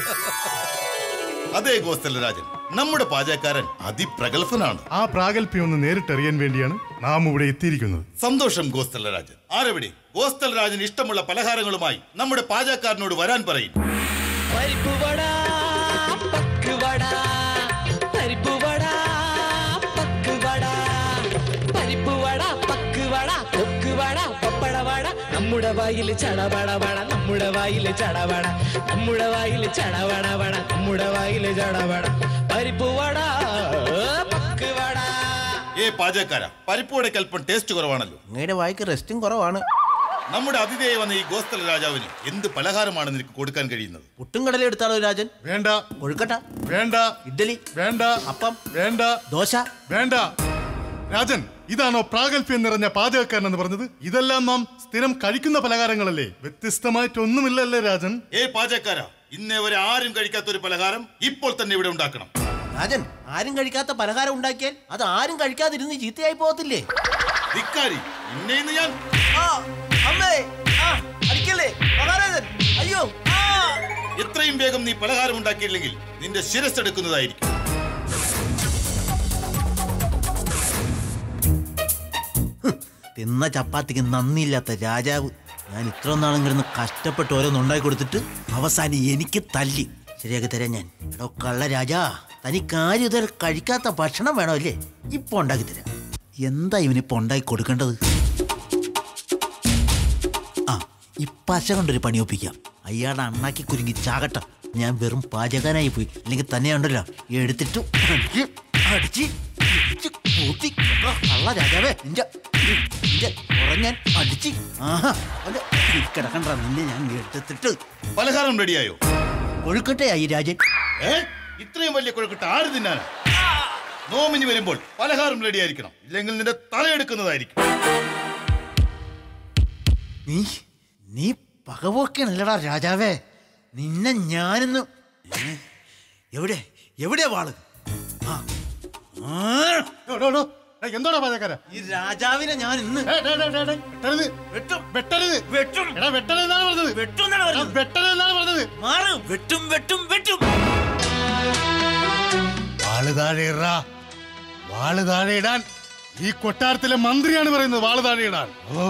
അതെ ഗോസ്ഥല രാജൻ നമ്മുടെ പാചകക്കാരൻ അതിപ്രഗത്ഭനാണ് ആ പ്രാഗൽഭ്യം ഒന്ന് നേരിട്ടറിയാൻ വേണ്ടിയാണ് നാം ഇവിടെ എത്തിയിരിക്കുന്നത് സന്തോഷം ഗോസ്ഥല രാജൻ ആരെവിടെ ഗോസ്ഥല രാജൻ ഇഷ്ടമുള്ള പലഹാരങ്ങളുമായി നമ്മുടെ പാചകക്കാരനോട് വരാൻ പറയും പരിപ്പ് വട പക്ക് വട പരിപ്പ് വട പക്ക് വട പരിപ്പ് വട പക്ക് വട കൊക്ക് വട പപ്പട വട നമ്മുടെ വായില് ചടപട വട നമ്മുടെ വായില് ചടവട നമ്മുടെ വായില് ചടവട വട നമ്മുടെ വായില് ചടവട പരിപ്പ് വട പക്ക് വട ഏ പാചകക്കാര പരിപ്പോടെ അല്പം ടേസ്റ്റ് കുറവാണല്ലോ അങ്ങയുടെ വായിക്ക് റെസ്റ്റും കുറവാണ് നമ്മുടെ അതിഥിയായി വന്ന ഈ ഗോസ്ഥല രാജാവിന് എന്ത് പലഹാരമാണ് നിനക്ക് കൊടുക്കാൻ കഴിയുന്നത് പുട്ടും കടല എടുത്താലോ രാജൻ വേണ്ട കൊഴുക്കട്ട വേണ്ട ഇഡ്ഡലി വേണ്ട അപ്പം വേണ്ട ദോശ വേണ്ട രാജൻ ഇതാണോ പ്രാഗൽഭ്യം നിറഞ്ഞ പാചകക്കാരൻ എന്ന് പറഞ്ഞത് ഇതെല്ലാം നാം സ്ഥിരം കഴിക്കുന്ന പലഹാരങ്ങളല്ലേ വ്യത്യസ്തമായിട്ടൊന്നുമില്ലല്ലേ രാജൻ ഏ പാചകക്കാര ഇന്നേ വരെ ആരും കഴിക്കാത്ത ഒരു പലഹാരം ഇപ്പോൾ തന്നെ ഇവിടെ ഉണ്ടാക്കണം രാജൻ ആരും കഴിക്കാത്ത പലഹാരം ഉണ്ടാക്കിയാൽ അത് ആരും കഴിക്കാതിരുന്ന് ചീത്തയായി പോകത്തില്ലേ ധിക്കാരി നിന്നെ ഇന്ന് ഞാൻ ആ, അമ്മേ ആ, അടിക്കല്ലേ മഹാരാജൻ അയ്യോ ആ. എത്രയും വേഗം നീ പലഹാരം ഉണ്ടാക്കിയില്ലെങ്കിൽ നിന്റെ ശിരസ് എടുക്കുന്നതായിരിക്കും തിന്ന ചപ്പാത്തിക്ക് നന്ദിയില്ലാത്ത രാജാവ് ഞാൻ ഇത്ര നാളും കിടന്ന് കഷ്ടപ്പെട്ട് ഓരോന്ന് ഉണ്ടാക്കി കൊടുത്തിട്ട് അവസാനം എനിക്ക് തല്ലി ശരിയാക്കി തരാം ഞാൻ എടോ കള്ള രാജാ തനിക്ക് ആരും ഇതുവരെ കഴിക്കാത്ത ഭക്ഷണം വേണോ അല്ലേ ഇപ്പൊ ഉണ്ടാക്കി തരാം എന്താ ഇവനിപ്പോ ഉണ്ടാക്കി കൊടുക്കേണ്ടത് ആ ഈ പശ കൊണ്ടൊരു പണി ഒപ്പിക്കാം അയാളുടെ അണ്ണാക്കി കുരുങ്ങി ചാകട്ട ഞാൻ വെറും പാചകനായി പോയി അല്ലെങ്കിൽ തന്നെ ഉണ്ടല്ലോ എടുത്തിട്ട് അടിച്ച് അടിച്ച് ഇടിച്ച് കൂട്ടി എടാ കള്ള രാജാവേ നിന്റെ നിന്റെ ഉറങ്ങാൻ അടിച്ച് ആഹാ അവന്റെ ഈ കിടക്കണ്ട നിന്നെ ഞാൻ എടുത്തിട്ട് പലഹാരം റെഡിയായോ ഒഴുക്കട്ടെയായി രാജൻ ഏ ഇത്രയും വലിയ കുഴക്കിട്ട് ആര് തിന്നാനാ നോമിനി വരുമ്പോൾ പലഹാരം റെഡിയായിരിക്കണം ഇല്ലെങ്കിൽ നിന്റെ തലയെടുക്കുന്നതായിരിക്കും നീ നീ പകപോക്കണല്ലടാ രാജാവേ നിന്നെ ഞാനിന്ന് ഏ? എവിടെ എവിടെയാ വാള് ആ. ആ. എന്തോടാ പാചകക്കാര ഈ രാജാവിനെ ഞാൻ ഇന്ന് വെട്ടരുത് വെട്ടും വെട്ടരുത് വെട്ടും എടാ വെട്ടരുത് എന്നാണ് പറഞ്ഞത് വെട്ടും എന്നാണ് പറഞ്ഞത് വെട്ടരുത് എന്നാണ് പറഞ്ഞത് മാറ് വെട്ടും വെട്ടും വെട്ടും വാള് താഴെ ഇടാ വാള് താഴെ ഇടാൻ ഈ കൊട്ടാരത്തിലെ മന്ത്രിയാണ് പറയുന്നത് വാള് താഴെ ഇടാൻ ഓ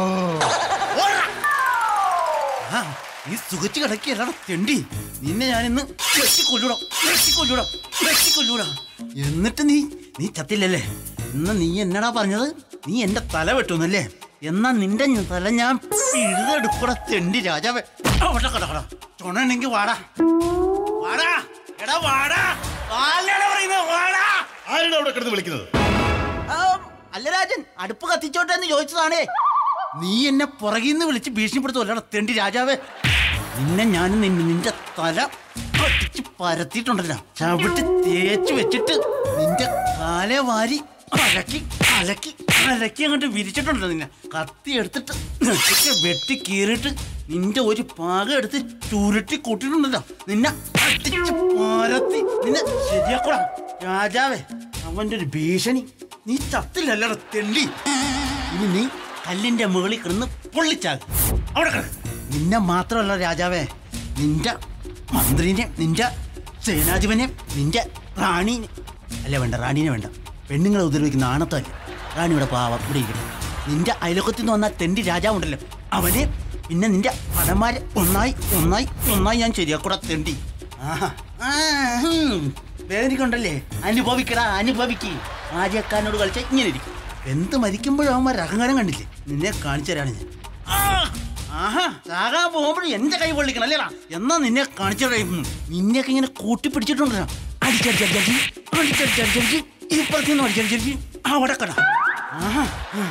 ആ, നീ സുഖിച്ച് കിടക്കിയല്ലടാ തെണ്ടി നിന്നെ ഞാനിന്ന് വെട്ടിക്കൊല്ലൂടാ വെട്ടിക്കൊല്ലൂടാ വെട്ടിക്കൊല്ലൂടാ എന്നിട്ട് നീ നീ ചത്തില്ലല്ലേ എന്നാ നീ എന്നടാ പറഞ്ഞത് നീ എന്റെ തല വെട്ടുന്നല്ലേ എന്നാ നിന്റെ ഞ- തല ഞാൻ പിഴുതെടുക്കൂടാ തെണ്ടി രാജാവേ അവിടെ കടക്കടാ ചുണുണ്ടെങ്കിൽ വാടാ വാടാ എടാ വാടാ വാലടാ പറയുന്നത് വാടാ ആരുടെ അവിടെ കിടന്ന് വിളിക്കുന്നത് ആ, അല്ല രാജൻ അടുപ്പ് കത്തിച്ചോട്ടെ എന്ന് ചോദിച്ചതാണേ നീ എന്നെ പുറകിൽ നിന്ന് വിളിച്ച് ഭീഷണിപ്പെടുത്തുമല്ലടാ തെണ്ടി രാജാവേ നിന്നെ ഞാൻ നിന്റെ തല അടിച്ച് പരത്തിയിട്ടുണ്ടല്ലോ ചവിട്ടി തേച്ച് വെച്ചിട്ട് നിന്റെ കാലെ വാരി അലക്കി അലക്കി അലക്കി അങ്ങോട്ട് വിരിച്ചിട്ടുണ്ടല്ലോ നിന്നെ കത്തി എടുത്തിട്ട് നെറ്റിക്ക് വെട്ടി കീറിയിട്ട് നിന്റെ ഒരു പാകം എടുത്ത് ചുരുട്ടി കൂട്ടിയിട്ടുണ്ടല്ലോ നിന്നെ അടിച്ച് പരത്തി നിന്നെ ശരിയാക്കൂടാ രാജാവേ അവന്റെ ഒരു ഭീഷണി നീ ചത്തില്ലല്ലട തെണ്ടി ഇനി നീ കല്ലിന്റെ മുകളിൽ കിടന്ന് പൊള്ളിച്ചാകും അവിടെ കിടക്ക് നിന്നെ മാത്രമല്ല രാജാവേ നിന്റെ മന്ത്രിനെ നിന്റെ സേനാധിപനെ നിന്റെ റാണീനെ അല്ല വേണ്ട റാണീനെ വേണ്ട പെണ്ണുങ്ങളെ ഉപദ്രവിക്കുന്ന ആണത്തല്ല റാണിയുടെ പാവം ഇവിടെ ഇരിക്കട്ടെ നിന്റെ അയലക്കത്തിൽ നിന്ന് വന്ന തെണ്ടി രാജാവുണ്ടല്ലോ അവനെ പിന്നെ നിന്റെ പടന്മാരെ ഒന്നായി ഒന്നായി ഒന്നായി ഞാൻ ശരിയാക്കൂടാ തെണ്ടി ആഹാ ആ, ഹും. വേദനിക്കുണ്ടല്ലേ അനുഭവിക്കടാ അനുഭവിക്ക് ആര്യക്കാരനോട് കളിച്ച ഇങ്ങനെ ഇരിക്കും എന്ത് മരിക്കുമ്പോഴും അവന്മാർ അഹങ്കാരം കണ്ടില്ലേ നിന്നെ കാണിച്ചു തരാണ് ഞാൻ ആ, ആഹാ സാകാ പോകുമ്പോഴും എന്റെ കൈ പൊള്ളിക്കണം അല്ലേടാ എന്നാ നിന്നെ കാണിച്ചു തരാം നിന്നെയൊക്കെ ഇങ്ങനെ കൂട്ടിപ്പിടിച്ചിട്ടുണ്ടല്ലോ അടിച്ചടിച്ചടിച്ചടിച്ച് അടിച്ചടിച്ചടിച്ചടിച്ച് ഇപ്പുറത്തു നിന്ന് അടിച്ചടിച്ചടിച്ച് അവിടെ കട ആഹാ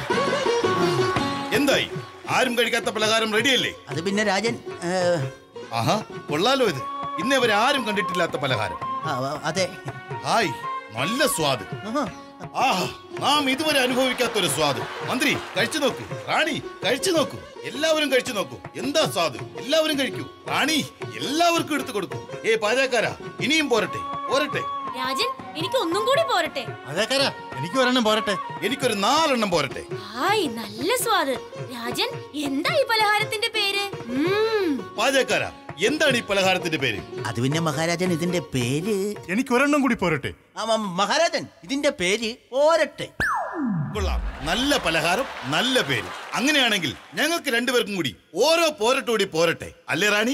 എന്തായി ആരും കഴിക്കാത്ത പലഹാരം റെഡിയല്ലേ അത് പിന്നെ രാജൻ ഏ, ആഹാ കൊള്ളാലോ ഇത് ഇന്നേ വരെ ആരും കണ്ടിട്ടില്ലാത്ത പലഹാരം ആ, ആ, അതെ ഹായ് നല്ല സ്വാദ് ആഹാ നാം ഇതുവരെ അനുഭവിക്കാത്ത ഒരു സ്വാദ് മന്ത്രി കഴിച്ചു നോക്കൂ റാണി കഴിച്ചു നോക്കൂ എല്ലാവരും കഴിച്ചു നോക്കൂ എന്താ സ്വാദ് എല്ലാവരും കഴിക്കൂ റാണി എല്ലാവർക്കും എടുത്തു കൊടുക്കൂ ഏ പാചകക്കാരാ ഇനിയും പോരട്ടെ പോരട്ടെ രാജൻ എനിക്ക് ഒന്നും കൂടി പോരട്ടെ പാചകക്കാരാ എനിക്ക് ഒരെണ്ണം പോരട്ടെ എനിക്കൊരു നാലെണ്ണം പോരട്ടെ ഹായ് നല്ല സ്വാദ് രാജൻ എന്താ ഈ പലഹാരത്തിന്റെ പേര് ഉം, പാചകക്കാരാ എന്താണ് ഈ പലഹാരത്തിന്റെ പേര് അത് പിന്നെ മഹാരാജൻ ഇതിന്റെ പേര് എനിക്ക് ഒരെണ്ണം കൂടി പോരട്ടെ ആ, മ- മഹാരാജൻ ഇതിന്റെ പേര് ഓരട്ടെ കൊള്ളാം നല്ല പലഹാരം നല്ല പേര് അങ്ങനെയാണെങ്കിൽ ഞങ്ങൾക്ക് രണ്ടുപേർക്കും കൂടി ഓരോ പോരട്ട് കൂടി പോരട്ടെ അല്ലേ റാണി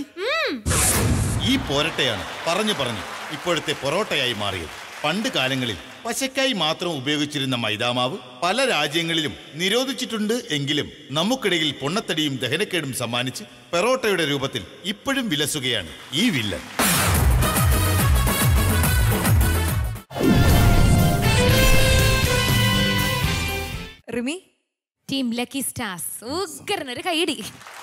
ഈ പോരട്ടയാണ് പറഞ്ഞു പറഞ്ഞു ഇപ്പോഴത്തെ പൊറോട്ടയായി മാറിയത് പണ്ട് കാലങ്ങളിൽ പശക്കായി മാത്രം ഉപയോഗിച്ചിരുന്ന മൈദാമാവ് പല രാജ്യങ്ങളിലും നിരോധിച്ചിട്ടുണ്ട് എങ്കിലും നമുക്കിടയിൽ പൊണ്ണത്തടിയും ദഹനക്കേടും സമ്മാനിച്ച് പെറോട്ടയുടെ രൂപത്തിൽ ഇപ്പോഴും വിലസുകയാണ് ഈ villain Rimi team Lucky Stars ഉഗ്രൻ ഒരു കൈയടി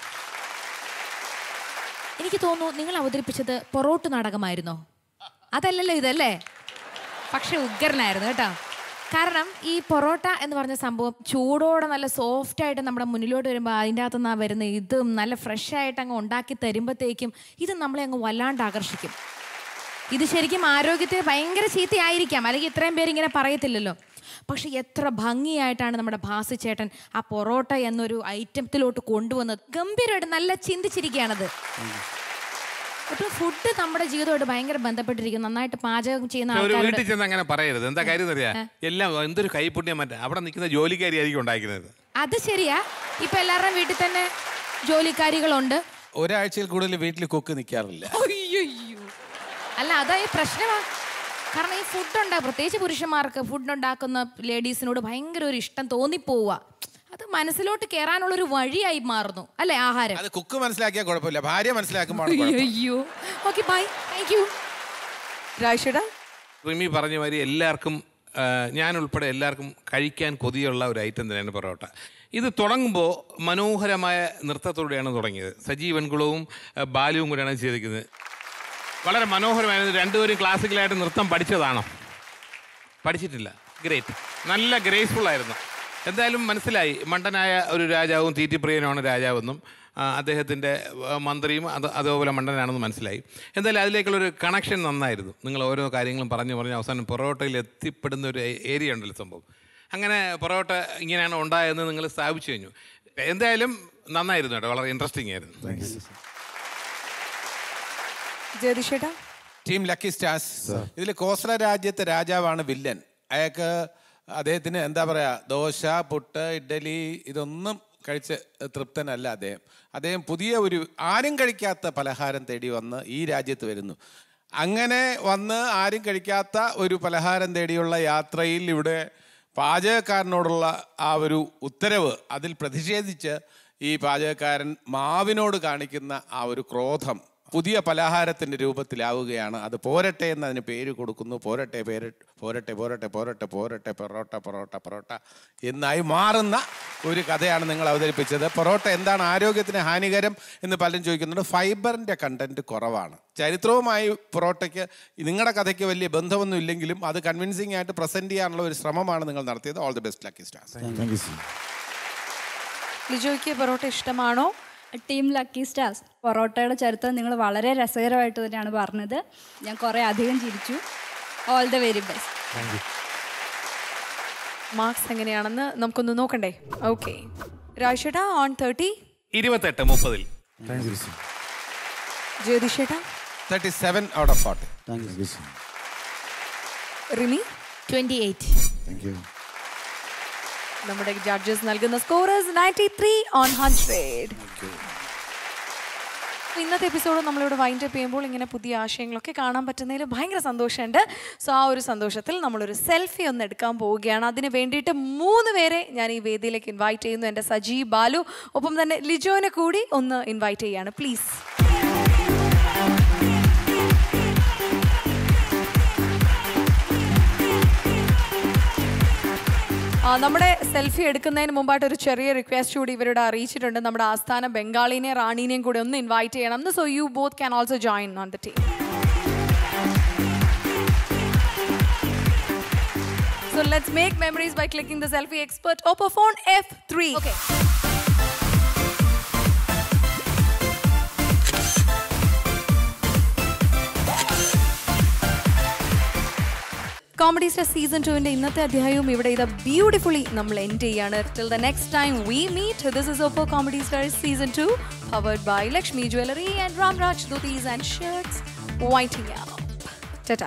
എനിക്ക് തോന്നുന്നു നിങ്ങൾ അവതരിപ്പിച്ചത് പൊറോട്ട് നാടകമായിരുന്നോ അതല്ലല്ലോ ഇതല്ലേ പക്ഷെ ഉഗ്രനായിരുന്നു കേട്ടോ കാരണം ഈ പൊറോട്ട എന്ന് പറഞ്ഞ സംഭവം ചൂടോടെ നല്ല സോഫ്റ്റ് ആയിട്ട് നമ്മുടെ മുന്നിലോട്ട് വരുമ്പോൾ അതിൻ്റെ അകത്ത് നിന്നാ വരുന്ന ഇതും നല്ല ഫ്രഷ് ആയിട്ട് അങ്ങ് ഉണ്ടാക്കി തരുമ്പോഴത്തേക്കും ഇത് നമ്മളെ അങ്ങ് വല്ലാണ്ട് ആകർഷിക്കും ഇത് ശരിക്കും ആരോഗ്യത്തിന് ഭയങ്കര ചീത്തയായിരിക്കാം അല്ലെങ്കിൽ ഇത്രയും പേര് ഇങ്ങനെ പറയത്തില്ലല്ലോ പക്ഷെ എത്ര ഭംഗിയായിട്ടാണ് നമ്മുടെ ഭാസി ചേട്ടൻ ആ പൊറോട്ട എന്നൊരു ഐറ്റത്തിലോട്ട് കൊണ്ടുവന്നത് ഗംഭീരമായിട്ട് നല്ല ചിന്തിച്ചിരിക്കുകയാണത് അപ്പോൾ ഫുഡ് നമ്മുടെ ജീവിതമായിട്ട് ഭയങ്കര ബന്ധപ്പെട്ടിരിക്കും നന്നായിട്ട് പാചകം ചെയ്യുന്ന ഒരു ആൾക്കാരോട് വീട്ടിൽ ചെന്ന് അങ്ങനെ പറയരുത് എന്താ കാര്യം അറിയാ എല്ലാം എന്തൊരു കൈപ്പുണ്യം മറ്റേ അവിടെ നിൽക്കുന്ന ജോലിക്കാരിയായിരിക്കും ഉണ്ടാക്കുന്നത് അത് ശരിയാ ഇപ്പൊ എല്ലാവരുടെയും വീട്ടിൽ തന്നെ ജോലിക്കാരികളുണ്ട് ഒരാഴ്ചയിൽ കൂടുതൽ വീട്ടിൽ കുക്ക് നിൽക്കാറില്ല അയ്യോ അല്ല അതാ ഈ പ്രശ്നമാ കാരണം ഈ ഫുഡ് ഉണ്ടാ പ്രത്യേകിച്ച് പുരുഷന്മാർക്ക് ഫുഡ് ഉണ്ടാക്കുന്ന ലേഡീസിനോട് ഭയങ്കര ഒരു ഇഷ്ടം തോന്നിപ്പോവുക അത് മനസ്സിലോട്ട് കയറാനുള്ള ഒരു വഴിയായി മാറുന്നു അല്ലേ ആഹാരം അത് കുക്ക് മനസ്സിലാക്കിയാൽ കുഴപ്പമില്ല ഭാര്യ മനസ്സിലാക്കുമ്പോൾ അയ്യോ ഓക്കെ ബൈ താങ്ക് യു രാഴ്ചയുടെ റിമി പറഞ്ഞ മാതിരി എല്ലാവർക്കും ആ, ഞാൻ ഉൾപ്പെടെ എല്ലാവർക്കും കഴിക്കാൻ കൊതിയുള്ള ഒരു ഐറ്റം തന്നെയാണ് പൊറോട്ട ഇത് തുടങ്ങുമ്പോൾ മനോഹരമായ നൃത്തത്തോടെയാണ് തുടങ്ങിയത് സജീവൻ കുളവും ആ, ബാലുവും കൂടെയാണ് ചെയ്തിരിക്കുന്നത് വളരെ മനോഹരമായിരുന്നു രണ്ടുപേരും ക്ലാസിക്കലായിട്ട് നൃത്തം പഠിച്ചതാണോ പഠിച്ചിട്ടില്ല ഗ്രേറ്റ് നല്ല ഗ്രേസ്ഫുൾ ആയിരുന്നു എന്തായാലും മനസ്സിലായി മണ്ടനായ ഒരു രാജാവും തീറ്റിപ്രിയനുമാണ് രാജാവെന്നും ആ, അദ്ദേഹത്തിൻ്റെ ആ, മന്ത്രിയും അത് അതുപോലെ മണ്ടനാണെന്ന് മനസ്സിലായി എന്തായാലും അതിലേക്കുള്ളൊരു കണക്ഷൻ നന്നായിരുന്നു നിങ്ങൾ ഓരോ കാര്യങ്ങളും പറഞ്ഞു പറഞ്ഞ് അവസാനം പൊറോട്ടയിൽ എത്തിപ്പെടുന്ന ഒരു ഏരിയ ഉണ്ടല്ലോ സംഭവം അങ്ങനെ പൊറോട്ട ഇങ്ങനെയാണ് ഉണ്ടായതെന്ന് നിങ്ങൾ സ്ഥാപിച്ചു കഴിഞ്ഞു എന്തായാലും നന്നായിരുന്നു കേട്ടോ വളരെ ഇൻട്രസ്റ്റിംഗ് ആയിരുന്നു ജയതിഷേട്ടാ ടീം ലക്കി സ്റ്റാർസ് ഇതിൽ കോസ്ര രാജ്യത്തെ രാജാവാണ് വില്ലൻ അയാൾക്ക് അദ്ദേഹത്തിന് എന്താ പറയാ ദോശ പുട്ട് ഇഡ്ഡലി ഇതൊന്നും കഴിച്ച് തൃപ്തനല്ല അദ്ദേഹം അദ്ദേഹം പുതിയ ഒരു ആരും കഴിക്കാത്ത പലഹാരം തേടി വന്ന് ഈ രാജ്യത്ത് വരുന്നു അങ്ങനെ വന്ന് ആരും കഴിക്കാത്ത ഒരു പലഹാരം തേടിയുള്ള യാത്രയിൽ ഇവിടെ പാചകക്കാരനോടുള്ള ആ ഒരു ഉത്തരവ് അതിൽ പ്രതിഷേധിച്ച് ഈ പാചകക്കാരൻ മാവിനോട് കാണിക്കുന്ന ആ ഒരു ക്രോധം പുതിയ പലഹാരത്തിൻ്റെ രൂപത്തിലാവുകയാണ് അത് പോരട്ടെ എന്ന് അതിന് പേര് കൊടുക്കുന്നു പോരട്ടെ പേര് പോരട്ടെ പോരട്ടെ പോരട്ടെ പോരട്ടെ പൊറോട്ട പൊറോട്ട പൊറോട്ട എന്നായി മാറുന്ന ഒരു കഥയാണ് നിങ്ങൾ അവതരിപ്പിച്ചത് പൊറോട്ട എന്താണ് ആരോഗ്യത്തിന് ഹാനികരം എന്ന് പലരും ചോദിക്കുന്നുണ്ട് ഫൈബറിൻ്റെ കണ്ടന്റ് കുറവാണ് ചരിത്രവുമായി പൊറോട്ടയ്ക്ക് നിങ്ങളുടെ കഥയ്ക്ക് വലിയ ബന്ധമൊന്നും ഇല്ലെങ്കിലും അത് കൺവിൻസിംഗ് ആയിട്ട് പ്രസന്റ് ചെയ്യാനുള്ള ഒരു ശ്രമമാണ് നിങ്ങൾ നടത്തിയത് all the best Lucky Stars ലിജോയ്ക്ക് പൊറോട്ട ഇഷ്ടമാണോ ടീം ലക്കി സ്റ്റാർസ് പൊറോട്ടയുടെ ചരിത്രം നിങ്ങൾ വളരെ രസകരമായിട്ട് തന്നെയാണ് പറഞ്ഞത് ഞാൻ കുറേ അധികം ചിരിച്ചു all the very best marks എങ്ങനെയാണെന്ന് നമുക്കൊന്ന് നോക്കണ്ടേ ഓക്കെ രാജേട്ടാ ഓൺ തേർട്ടി ഇരുപത്തെട്ട് മുപ്പതിൽ ജ്യോതിഷേട്ടാ thirty seven out of forty Rimi twenty eight നമ്മുടെ ജഡ്ജസ് നൽകുന്ന scorers ninety three on hundred ഇന്നത്തെ എപ്പിസോഡ് നമ്മളിവിടെ വൈൻഡ് അപ്പ് ചെയ്യുമ്പോൾ ഇങ്ങനെ പുതിയ ആശയങ്ങളൊക്കെ കാണാൻ പറ്റുന്നതിൽ ഭയങ്കര സന്തോഷമുണ്ട് സോ ആ ഒരു സന്തോഷത്തിൽ നമ്മളൊരു സെൽഫി ഒന്ന് എടുക്കാൻ പോവുകയാണ് അതിന് വേണ്ടിയിട്ട് മൂന്ന് പേരെ ഞാൻ ഈ വേദിയിലേക്ക് ഇൻവൈറ്റ് ചെയ്യുന്നു എൻ്റെ സജി ബാലു ഒപ്പം തന്നെ ലിജോനെ കൂടി ഒന്ന് ഇൻവൈറ്റ് ചെയ്യാണ് പ്ലീസ് ആ, നമ്മുടെ സെൽഫി എടുക്കുന്നതിന് മുമ്പായിട്ട് ഒരു ചെറിയ റിക്വസ്റ്റ് കൂടി ഇവരോട് അറിയിച്ചിട്ടുണ്ട് നമ്മുടെ ആസ്ഥാന ബംഗാളിനെയും റാണീനെയും കൂടി ഒന്ന് ഇൻവൈറ്റ് ചെയ്യണം so you both can also join on the team So let's make memories by clicking the selfie expert Oppo phone F3. Okay. Comedy star season ടുവിന്റെ ഇന്നത്തെ അധ്യായവും ഇവിടെ ഇത് ബ്യൂട്ടിഫുള്ളി നമ്മൾ എൻഡ് ചെയ്യാണ് till the next time we meet this is Oppo comedy star season two powered by Lakshmi jewellery and Ramraj dhotis and shirts waiting out ടാറ്റാ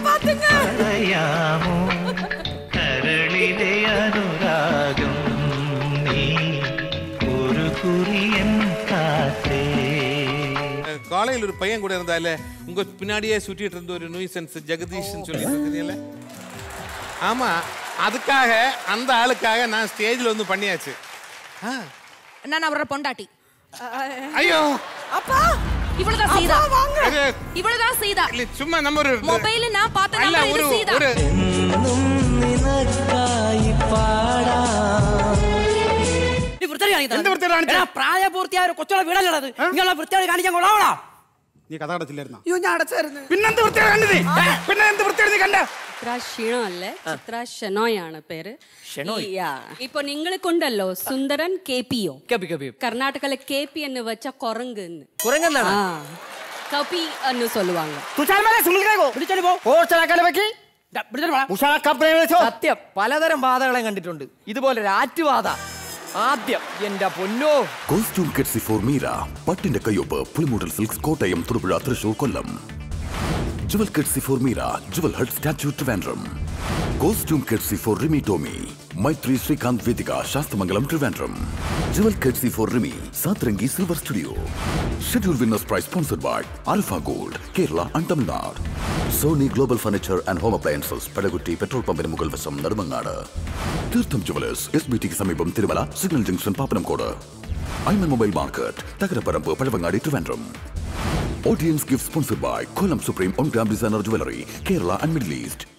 പറയാമോ കരളിലെ അനുരാഗം നീ ഒരു കുറിയൻ കാറ്റേ காலையில் ஒரு பையன் கூட இருந்தால உங்க பின்னாடியே சுற்றிட்டு இருந்த ஒரு நூய்சன்ஸ் ஜெகதீஷ்னு சொல்லிட்டு தெரியல ஆமா அதுக்காக அந்த ஆளுக்காக நான் ஸ்டேஜ்ல வந்து பண்ணியாச்சு ஆ. நான் அவரோட பொண்டாட்டி ஐயோ அப்பா இவ்வளவுதான் சீதா அது இவ்வளவுதான் சீதா இல்ல, சும்மா நம்ம ஒரு மொபைல் நான் பார்த்த அல்ல நம்பர் ஒரு இது சீதா ஒரு നിനക്കായി പാടാം എന്ത് വൃത്തികേട് കാണിച്ചത്? പ്രായപൂർത്തിയായ ഒരു കൊച്ചുള്ള വീടല്ലത് ഇങ്ങനെയുള്ള വൃത്തിയോട് കാണിക്കാൻ കൊള്ളാവണോ നീ കഥ അടച്ചില്ലായിരുന്ന അയ്യോ ഞാൻ അടച്ചായിരുന്നു പിന്നെന്ത് വൃത്തിയാണ് കണ്ടത് നീ ഏ? പിന്നെ എന്ത് വൃത്തിയാണ് നീ കണ്ട ചിത്ര ഷീണമല്ലേ ചിത്ര ഷെനോയാണ് പേര് ഷെനോയ്? ഈ, ആ. ഇപ്പൊ നിങ്ങൾക്കുണ്ടല്ലോ സുന്ദരൻ കെ പി ഒ കർണാടകയിലെ കെ പി എന്ന് വെച്ച കൊറങ്ക് കുരങ്ങെന്നാണ്? കപി എന്ന് சொல்லுவாங்க തുഷാർമാരെ സുനിൽക്കാകോ വിളിച്ചോണ്ട് പോ ഓർച്ചലാക്കാലെ വെക്കി സത്യം പലതരം ബാധകളെ കണ്ടിട്ടുണ്ട് ഇതുപോലെ ഒരു ആറ്റുബാധ ആദ്യം എന്റെ പൊന്നോ കോസ്റ്റ്യൂം കെട്സി ഫോർ മീര പട്ടിന്റെ കയ്യൊപ്പ് Pulimoodal silks Kottayam Thodupuzha Thrissur Kollam jewel courtesy for Meera jewel hut statue Trivandrum costume courtesy for Rimi Tomy Maithri Srikanth Vedika Sasthamangalam Trivandrum jewel courtesy for Rimi Sathrangi silver studio schedule winners prize sponsored by Alfa Gold Kerala and Tamil Nadu Sony global furniture and home appliances Padakutty petrol പമ്പിന് മുകൾ വശം നെടുമങ്ങാട് തീർത്ഥം ജുവലേഴ്സ് എസ് ബി ടിക്ക് സമീപം Thirumala signal junction Pappanamcode Aiman mobile market Thakaraparambu Pazhavangadi Trivandrum Audience gift sponsored by Kolam Supreme On Gram Designer Jewelry, Kerala and Middle East.